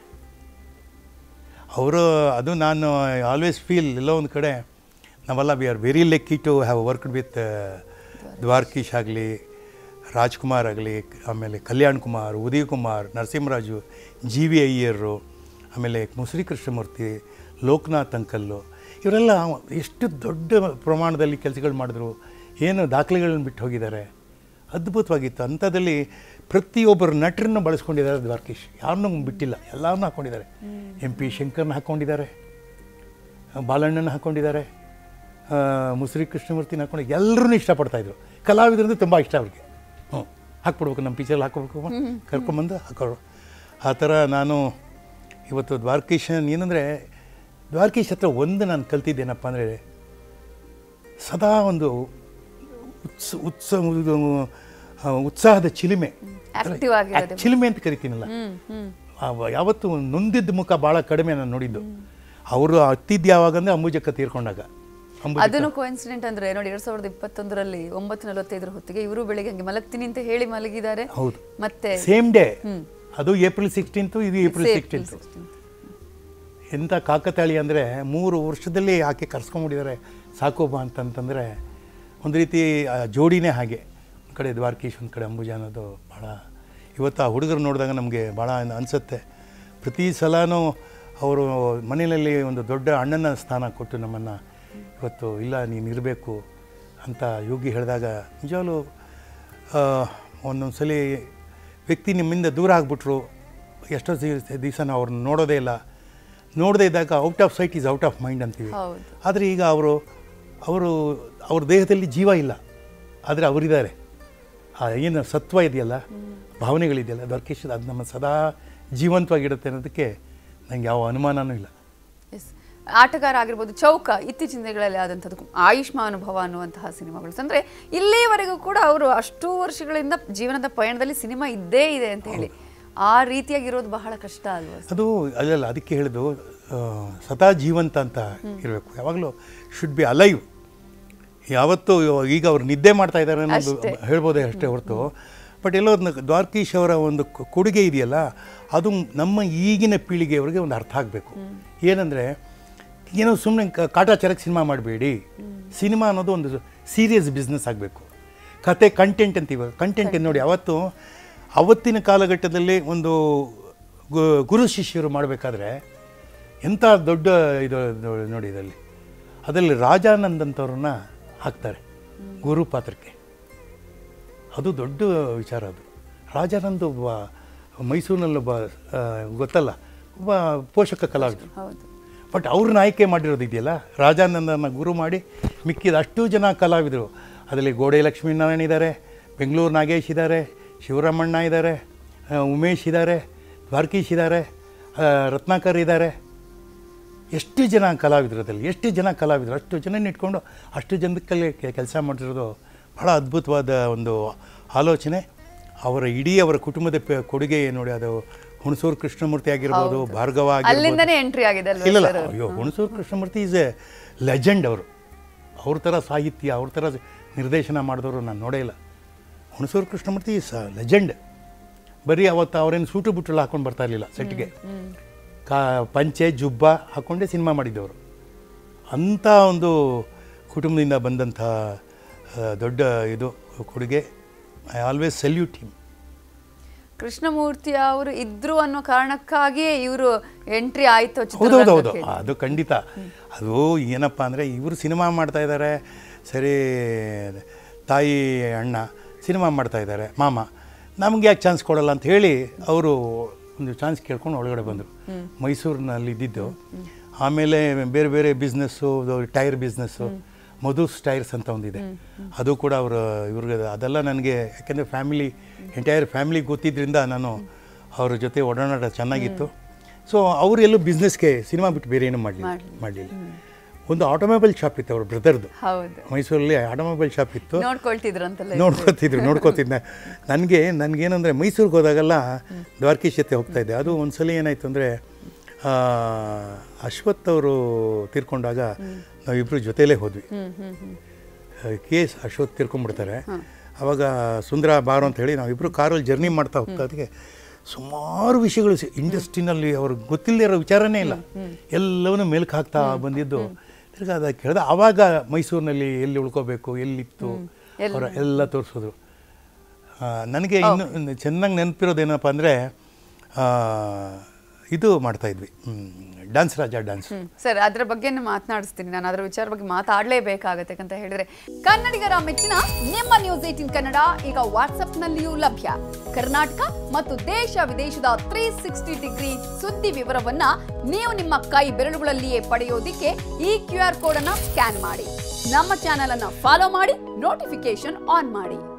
ಅವರು ಅದು ನಾನು ಆಲ್ವೇಸ್ ಫೀಲ್ ಎಲ್ಲೋ ಒಂದು ಕಡೆ ನಾವೆಲ್ಲ we are very lucky to have worked with Dwarakish ಆಗಲಿ ರಾಜ್ಕುಮಾರ್ ಆಗಲಿ ಆಮೇಲೆ ಕಲ್ಯಾಣ್ ಕುಮಾರ್ ಉದಯ್ ಕುಮಾರ್ ನರಸಿಂಹರಾಜು ಜಿ ವಿ ಅಯ್ಯರು ಆಮೇಲೆ ಮುಸುರಿ ಕೃಷ್ಣಮೂರ್ತಿ ಲೋಕನಾಥ್ ಅಂಕಲ್ಲು ಇವರೆಲ್ಲ ಎಷ್ಟು ದೊಡ್ಡ ಪ್ರಮಾಣದಲ್ಲಿ ಕೆಲಸಗಳು ಮಾಡಿದ್ರು ಏನು ದಾಖಲೆಗಳನ್ನ ಬಿಟ್ಟು ಹೋಗಿದ್ದಾರೆ ಅದ್ಭುತವಾಗಿತ್ತು ಅಂಥದ್ದಲ್ಲಿ ಪ್ರತಿಯೊಬ್ಬರು ನಟರನ್ನು ಬಳಸ್ಕೊಂಡಿದ್ದಾರೆ ದ್ವಾರಕೀಶ್ ಯಾರನ್ನೂ ಬಿಟ್ಟಿಲ್ಲ ಎಲ್ಲರನ್ನೂ ಹಾಕ್ಕೊಂಡಿದ್ದಾರೆ ಎಂ ಪಿ ಶಂಕರ್ನ ಹಾಕ್ಕೊಂಡಿದ್ದಾರೆ ಬಾಲಣ್ಣನ ಹಾಕ್ಕೊಂಡಿದ್ದಾರೆ ಆ, ಮುಸುರಿ ಕೃಷ್ಣಮೂರ್ತಿನ ಹಾಕೊಂಡು ಎಲ್ಲರೂ ಇಷ್ಟಪಡ್ತಾಯಿದ್ರು ಕಲಾವಿದರಿಂದ ತುಂಬ ಇಷ್ಟ ಅವ್ರಿಗೆ ಹ್ಞೂ ಹಾಕ್ಬಿಡ್ಬೇಕು ನಮ್ಮ ಪಿಕ್ಚರ್ ಹಾಕ್ಕೊಬೇಕು ಕರ್ಕೊಂಬಂದು ಹಾಕೋರು ಆ ಥರ ನಾನು ಇವತ್ತು ದ್ವಾರಕೀಶ್ ಏನಂದರೆ ದ್ವಾರಕೀಶ್ ಹತ್ರ ಒಂದು ನಾನು ಕಲ್ತಿದ್ದೇನಪ್ಪ ಅಂದರೆ ಸದಾ ಒಂದು ಉತ್ಸ ಉತ್ಸ ಇದು, ಆ, ಉತ್ಸಾಹದ ಚಿಲುಮೆ Active ಆಗಿರೋದು. ಚಿಲುಮೆ ಅಂತ ಕರಿತೀನಲ್ಲ ಅವ ಯಾವತ್ತು ನೊಂದಿದ್ದ ಮುಖ ಭಾಳ ಕಡಿಮೆ ನಾನು ನೋಡಿದ್ದು ಅವರು ಹತ್ತಿದ್ದು ಯಾವಾಗ ಅಂದರೆ ಅಂಬುಜಕ್ಕ ತೀರ್ಕೊಂಡಾಗ ಅಂಬುಜಕ್ಕ ಅದನ್ನು ಕೋಇನ್ಸಿಡೆಂಟ್ ಅಂದ್ರೆ ನೋಡಿ ಎರಡ್ ಸಾವಿರದ ಇಪ್ಪತ್ತೊಂದರಲ್ಲಿ ಒಂಬತ್ತು ನಲವತ್ತೈದರ ಹೊತ್ತಿಗೆ ಇವರು ಬೆಳಿಗ್ಗೆ ಹಂಗೆ ಮಲಗ್ತೀನಿ ಅಂತ ಹೇಳಿ ಮಲಗಿದ್ದಾರೆ ಹೌದು ಮತ್ತೆ ಸೇಮ್ ಡೇ ಅದು ಏಪ್ರಿಲ್ ಸಿಕ್ಸ್ಟೀನ್ತು ಇದು ಏಪ್ರಿಲ್ April ಸಿಕ್ಸ್ಟೀನ್ತು ಎಂಥ ಕಾಕತಾಳಿ ಅಂದರೆ ಮೂರು ವರ್ಷದಲ್ಲಿ ಆಕೆ ಕರ್ಸ್ಕೊಂಡ್ಬಿಟ್ಟಿದ್ದಾರೆ ಸಾಕೋಬ ಅಂತಂತಂದರೆ ಒಂದು ರೀತಿ ಆ ಜೋಡಿನೇ ಹಾಗೆ ಒಂದು ಕಡೆ ದ್ವಾರಕೀಶ್ ಒಂದು ಕಡೆ ಅಂಬುಜ ಅನ್ನೋದು ಭಾಳ ಇವತ್ತು ಆ ಹುಡುಗರು ನೋಡಿದಾಗ ನಮಗೆ ಭಾಳ ಅನಿಸುತ್ತೆ ಪ್ರತಿ ಸಲನೂ ಅವರು ಮನೆಯಲ್ಲಿ ಒಂದು ದೊಡ್ಡ ಅಣ್ಣನ ಸ್ಥಾನ ಕೊಟ್ಟು ನಮ್ಮನ್ನು ಇವತ್ತು ಇಲ್ಲ ನೀನು ಇರಬೇಕು ಅಂತ ಯೋಗಿ ಹೇಳಿದಾಗ ನಿಜವಾಗ್ಲೂ ಒಂದೊಂದು ಸಲ ವ್ಯಕ್ತಿ ನಿಮ್ಮಿಂದ ದೂರ ಆಗಿಬಿಟ್ರು ಎಷ್ಟೋ ದಿವಸ ನಾವು ಅವ್ರನ್ನ ನೋಡೋದೇ ಇಲ್ಲ ನೋಡದೇ ಇದ್ದಾಗ out of sight is out of mind ಅಂತೀವಿ ಹೌದು. ಆದರೆ ಈಗ ಅವರು ಅವರು ಅವ್ರ ದೇಹದಲ್ಲಿ ಜೀವ ಇಲ್ಲ ಆದರೆ ಅವರಿದ್ದಾರೆ ಆ ಏನು ಸತ್ವ ಇದೆಯಲ್ಲ ಭಾವನೆಗಳಿದೆಯಲ್ಲ ದರ್ಕೇಶ್ ಅದು ನಮ್ಮ ಸದಾ ಜೀವಂತವಾಗಿರುತ್ತೆ ಅನ್ನೋದಕ್ಕೆ ನನಗೆ ಯಾವ ಅನುಮಾನನೂ ಇಲ್ಲ ಎಸ್ ಆಟಗಾರ ಆಗಿರ್ಬೋದು ಚೌಕ ಇತ್ತೀಚಿನ ದಿನಗಳಲ್ಲಿ ಆದಂಥದ್ದು ಆಯುಷ್ಮಾನ್ ಅನುಭವ ಅನ್ನುವಂತಹ ಸಿನಿಮಾಗಳು ಅಂದ್ರೆ ಇಲ್ಲಿಯವರೆಗೂ ಕೂಡ ಅವರು ಅಷ್ಟು ವರ್ಷಗಳಿಂದ ಜೀವನದ ಪಯಣದಲ್ಲಿ ಸಿನಿಮಾ ಇದ್ದೇ ಇದೆ ಅಂತ ಹೇಳಿ ಆ ರೀತಿಯಾಗಿರೋದು ಬಹಳ ಕಷ್ಟ ಅಲ್ವಾ ಸರ್? ಅದು ಅಲ್ಲಲ್ಲ ಅದಕ್ಕೆ ಹೇಳಿದ್ದು ಆ, ಸದಾ ಜೀವಂತ ಅಂತ ಇರಬೇಕು ಯಾವಾಗಲೂ ಶುಡ್ ಬಿ ಅಲೈವ್ ಯಾವತ್ತು ಈಗ ಅವ್ರು ನಿದ್ದೆ ಮಾಡ್ತಾ ಇದ್ದಾರೆ ಅನ್ನೋದು ಅಷ್ಟೇ. ಹೇಳ್ಬೋದೇ ಅಷ್ಟೇ ಹೊರತು ಬಟ್ ಎಲ್ಲೋ ಅದ್ನ ದ್ವಾರಕೀಶ್ ಅವರ ಒಂದು ಕೊ- ಕೊಡುಗೆ ಇದೆಯಲ್ಲ ಅದು ನಮ್ಮ ಈಗಿನ ಪೀಳಿಗೆಯವರಿಗೆ ಒಂದು ಅರ್ಥ ಆಗಬೇಕು ಏನಂದರೆ ಏನೋ ಸುಮ್ಮನೆ ಕಾಟಾಚಾರಕ್ಕೆ ಸಿನಿಮಾ ಮಾಡಬೇಡಿ ಸಿನಿಮಾ ಅನ್ನೋದು ಒಂದು ಸೀರಿಯಸ್ ಬಿಸ್ನೆಸ್ ಆಗಬೇಕು ಕತೆ ಕಂಟೆಂಟ್ ಅಂತೀವಿ ಕಂಟೆಂಟ್ ನೋಡಿ ಅವತ್ತು ಅವತ್ತಿನ ಕಾಲಘಟ್ಟದಲ್ಲಿ ಒಂದು ಗು- ಗುರು ಶಿಷ್ಯರು ಮಾಡಬೇಕಾದ್ರೆ ಎಂಥ ದೊಡ್ಡ ಇದು ನೋ- ನೋಡಿ ಇದರಲ್ಲಿ ಅದರಲ್ಲಿ ರಾಜಾನಂದ್ ಅಂತವ್ರನ್ನ ಹಾಕ್ತಾರೆ ಗುರು ಪಾತ್ರಕ್ಕೆ ಅದು ದೊಡ್ಡ ವಿಚಾರ ಅದು ರಾಜಾನಂದ್ ಒಬ್ಬ ಮೈಸೂರಿನಲ್ಲಿ ಒಬ್ಬ ಆ, ಗೊತ್ತಲ್ಲ ಒಬ್ಬ ಪೋಷಕ ಕಲಾವಿದರು ಹೌದು ಬಟ್ ಅವ್ರನ್ನ ಆಯ್ಕೆ ಮಾಡಿರೋದು ಇದೆಯಲ್ಲ ರಾಜಾನಂದನ ಗುರು ಮಾಡಿ ಮಿಕ್ಕಿದ ಅಷ್ಟು ಜನ ಕಲಾವಿದರು ಅದರಲ್ಲಿ ಗೋಡೆ ಲಕ್ಷ್ಮೀನಾರಾಯಣ ಇದ್ದಾರೆ ಬೆಂಗಳೂರು ನಾಗೇಶ್ ಇದ್ದಾರೆ ಶಿವರಾಮಣ್ಣ ಇದ್ದಾರೆ ಆ, ಉಮೇಶ್ ಇದ್ದಾರೆ ದ್ವಾರಕೀಶ್ ಇದ್ದಾರೆ ಆ, ರತ್ನಾಕರ್ ಇದ್ದಾರೆ ಎಷ್ಟು ಜನ ಕಲಾವಿದರು ಅದ್ರಲ್ಲಿ ಎಷ್ಟು ಜನ ಕಲಾವಿದರು ಅಷ್ಟು ಜನ ಇಟ್ಕೊಂಡು ಅಷ್ಟು ಜನಕ್ಕಲ್ಲಿ ಕೆಲಸ ಮಾಡಿರೋದು ಬಹಳ ಅದ್ಭುತವಾದ ಒಂದು ಆಲೋಚನೆ ಅವರ ಇಡೀ ಅವರ ಕುಟುಂಬದ ಪ- ಕೊಡುಗೆ ನೋಡಿ ಅದು ಹುಣಸೂರು ಕೃಷ್ಣಮೂರ್ತಿ ಆಗಿರ್ಬೋದು ಭಾರ್ಗವ ಆಗಿರ್ಬೋದು ಅಲ್ಲಿಂದನೇ ಎಂಟ್ರಿ ಆಗಿದೆ ಅಲ್ವಾ ಇಲ್ಲ ಸರ್? ಅಯ್ಯೋ Hunsur Krishnamurthy is a legend ಅವರು ಅವ್ರ ಥರ ಸಾಹಿತ್ಯ ಅವ್ರ ಥರ ನಿರ್ದೇಶನ ಮಾಡಿದವರು ನಾನು ನೋಡೇ ಇಲ್ಲ ಹುಣಸೂರು ಕೃಷ್ಣಮೂರ್ತಿ ಸ ಲೆಜೆಂಡ್ ಬರೀ ಅವತ್ತು ಅವರೇನು ಸೂಟು ಬುಟ್ಟೆಲ್ಲ ಹಾಕೊಂಡು ಬರ್ತಾ ಇರಲಿಲ್ಲ ಸೆಟ್ಗೆ ಕಾ ಪಂಚೆ ಜುಬ್ಬ ಹಾಕ್ಕೊಂಡೇ ಸಿನಿಮಾ ಮಾಡಿದ್ದವರು ಅಂಥ ಒಂದು ಕುಟುಂಬದಿಂದ ಬಂದಂಥ ಆ, ದೊಡ್ಡ ಇದು ಕೊಡುಗೆ I always salute him Krishnamurthy ಅವರು ಇದ್ರು ಅನ್ನೋ ಕಾರಣಕ್ಕಾಗಿಯೇ ಇವರು ಎಂಟ್ರಿ ಆಯ್ತು ಹೌದೌದು ಹೌದು ಚಿತ್ರರಂಗಕ್ಕೆ. ಅದು ಖಂಡಿತ ಅದು ಏನಪ್ಪ ಅಂದರೆ ಇವರು ಸಿನಿಮಾ ಮಾಡ್ತಾ ಇದ್ದಾರೆ ಸರಿ ತಾಯಿ ಅಣ್ಣ ಸಿನಿಮಾ ಮಾಡ್ತಾ ಇದ್ದಾರೆ ಮಾಮ ನಮ್ಗೆ ಯಾಕೆ ಚಾನ್ಸ್ ಕೊಡಲ್ಲ ಅಂತ ಹೇಳಿ ಅವರು ಒಂದು ಚಾನ್ಸ್ ಕೇಳ್ಕೊಂಡು ಒಳಗಡೆ ಬಂದರು ಮೈಸೂರಿನಲ್ಲಿ ಇದ್ದಿದ್ದು ಆಮೇಲೆ ಬೇರೆ ಬೇರೆ business tyre business Madhu's tyres ಅಂತ ಒಂದಿದೆ ಅದು ಕೂಡ ಅವರು ಇವ್ರಿಗೆ ಅದೆಲ್ಲ ನನಗೆ ಯಾಕೆಂದರೆ ಫ್ಯಾಮಿಲಿ ಎಂಟೈರ್ ಫ್ಯಾಮಿಲಿ ಗೊತ್ತಿದ್ದರಿಂದ ನಾನು ಅವ್ರ ಜೊತೆ ಒಡನಾಟ ಚೆನ್ನಾಗಿತ್ತು ಸೊ ಅವರು ಎಲ್ಲೂ ಬಿಸ್ನೆಸ್ಗೆ ಸಿನಿಮಾ ಬಿಟ್ಟು ಬೇರೆ ಏನೂ ಮಾಡಲಿಲ್ಲ ಮಾಡಲಿಲ್ಲ ಒಂದು ಆಟೋಮೊಬೈಲ್ ಶಾಪ್ ಇತ್ತು ಅವ್ರ ಬ್ರದರ್ದು ಹೌದು ಮೈಸೂರಲ್ಲಿ ಆಟೋಮೊಬೈಲ್ ಶಾಪ್ ಇತ್ತು ನೋಡ್ಕೊಳ್ತಿದ್ರಂತಲ್ಲ ನೋಡ್ಕೋತಿದ್ರು ನೋಡ್ಕೋತಿದ್ದೆ ನನಗೆ ನನಗೇನಂದರೆ ಮೈಸೂರಿಗೆ ಹೋದಾಗೆಲ್ಲ ದ್ವಾರಕೀಶ್ ಜೊತೆ ಹೋಗ್ತಾ ಇದ್ದೆ ಅದು ಒಂದ್ಸಲ ಏನಾಯ್ತು ಅಂದರೆ ಅಶ್ವಥ್ ಅವರು ತೀರ್ಕೊಂಡಾಗ ನಾವಿಬ್ಬರು ಜೊತೆಲೇ ಹೋದ್ವಿ ಕೆ ಎಸ್ ಅಶ್ವಥ್ ತೀರ್ಕೊಂಡ್ಬಿಡ್ತಾರೆ ಅವಾಗ ಸುಂದರ ಬಾರು ಅಂತ ಹೇಳಿ ನಾವಿಬ್ಬರು ಕಾರಲ್ಲಿ ಜರ್ನಿ ಮಾಡ್ತಾ ಹೋಗ್ತಾ ಅದಕ್ಕೆ ಸುಮಾರು ವಿಷಯಗಳು ಇಂಡಸ್ಟ್ರಿನಲ್ಲಿ ಅವ್ರಿಗೆ ಗೊತ್ತಿಲ್ಲದೆ ಇರೋ ವಿಚಾರನೇ ಇಲ್ಲ ಎಲ್ಲವನ್ನೂ ಮೇಲಕ್ಕೆ ಹಾಕ್ತಾ ಬಂದಿದ್ದು ತಿರ್ಗಾ ಅದ ಕೇಳಿದೆ ಆವಾಗ ಮೈಸೂರಿನಲ್ಲಿ ಎಲ್ಲಿ ಉಳ್ಕೋಬೇಕು ಎಲ್ಲಿತ್ತು ಅವರ ಎಲ್ಲ ತೋರಿಸಿದ್ರು ನನಗೆ ಇನ್ನು ಚೆನ್ನಾಗಿ ನೆನಪಿರೋದೇನಪ್ಪ ಅಂದರೆ ಇದು ಮಾಡ್ತಾ ಇದ್ವಿ ಡ್ಯಾನ್ಸ್ ರಾಜ ಡ್ಯಾನ್ಸ್ ಹ್ಮ್. ಸರ್ ಅದ್ರ ಬಗ್ಗೆ ಮಾತನಾಡಿಸ್ತೀನಿ ನಾನು ಅದ್ರ ವಿಚಾರ ಬಗ್ಗೆ ಮಾತಾಡಲೇಬೇಕಾಗತ್ತೆ ಅಂತ ಹೇಳಿದ್ರೆ ಕನ್ನಡಿಗರ ಮೆಚ್ಚಿನ ನಿಮ್ಮ ನ್ಯೂಸ್ ಏಟಿನ್ ಕನ್ನಡ ಈಗ ವಾಟ್ಸ್ಆಪ್ನಲ್ಲಿಯೂ ಲಭ್ಯ ಕರ್ನಾಟಕ ಮತ್ತು ದೇಶ ವಿದೇಶದ ತ್ರೀ ಸಿಕ್ಸ್ಟಿ ಡಿಗ್ರಿ ಸುದ್ದಿ ವಿವರವನ್ನ ನೀವು ನಿಮ್ಮ ಕೈ ಬೆರಳುಗಳಲ್ಲಿಯೇ ಪಡೆಯೋದಿಕ್ಕೆ ಈ ಕ್ಯೂ ಆರ್ ಕೋಡ್ ಅನ್ನ ಸ್ಕ್ಯಾನ್ ಮಾಡಿ ನಮ್ಮ ಚಾನೆಲ್ ಅನ್ನ ಫಾಲೋ ಮಾಡಿ ನೋಟಿಫಿಕೇಶನ್ ಆನ್ ಮಾಡಿ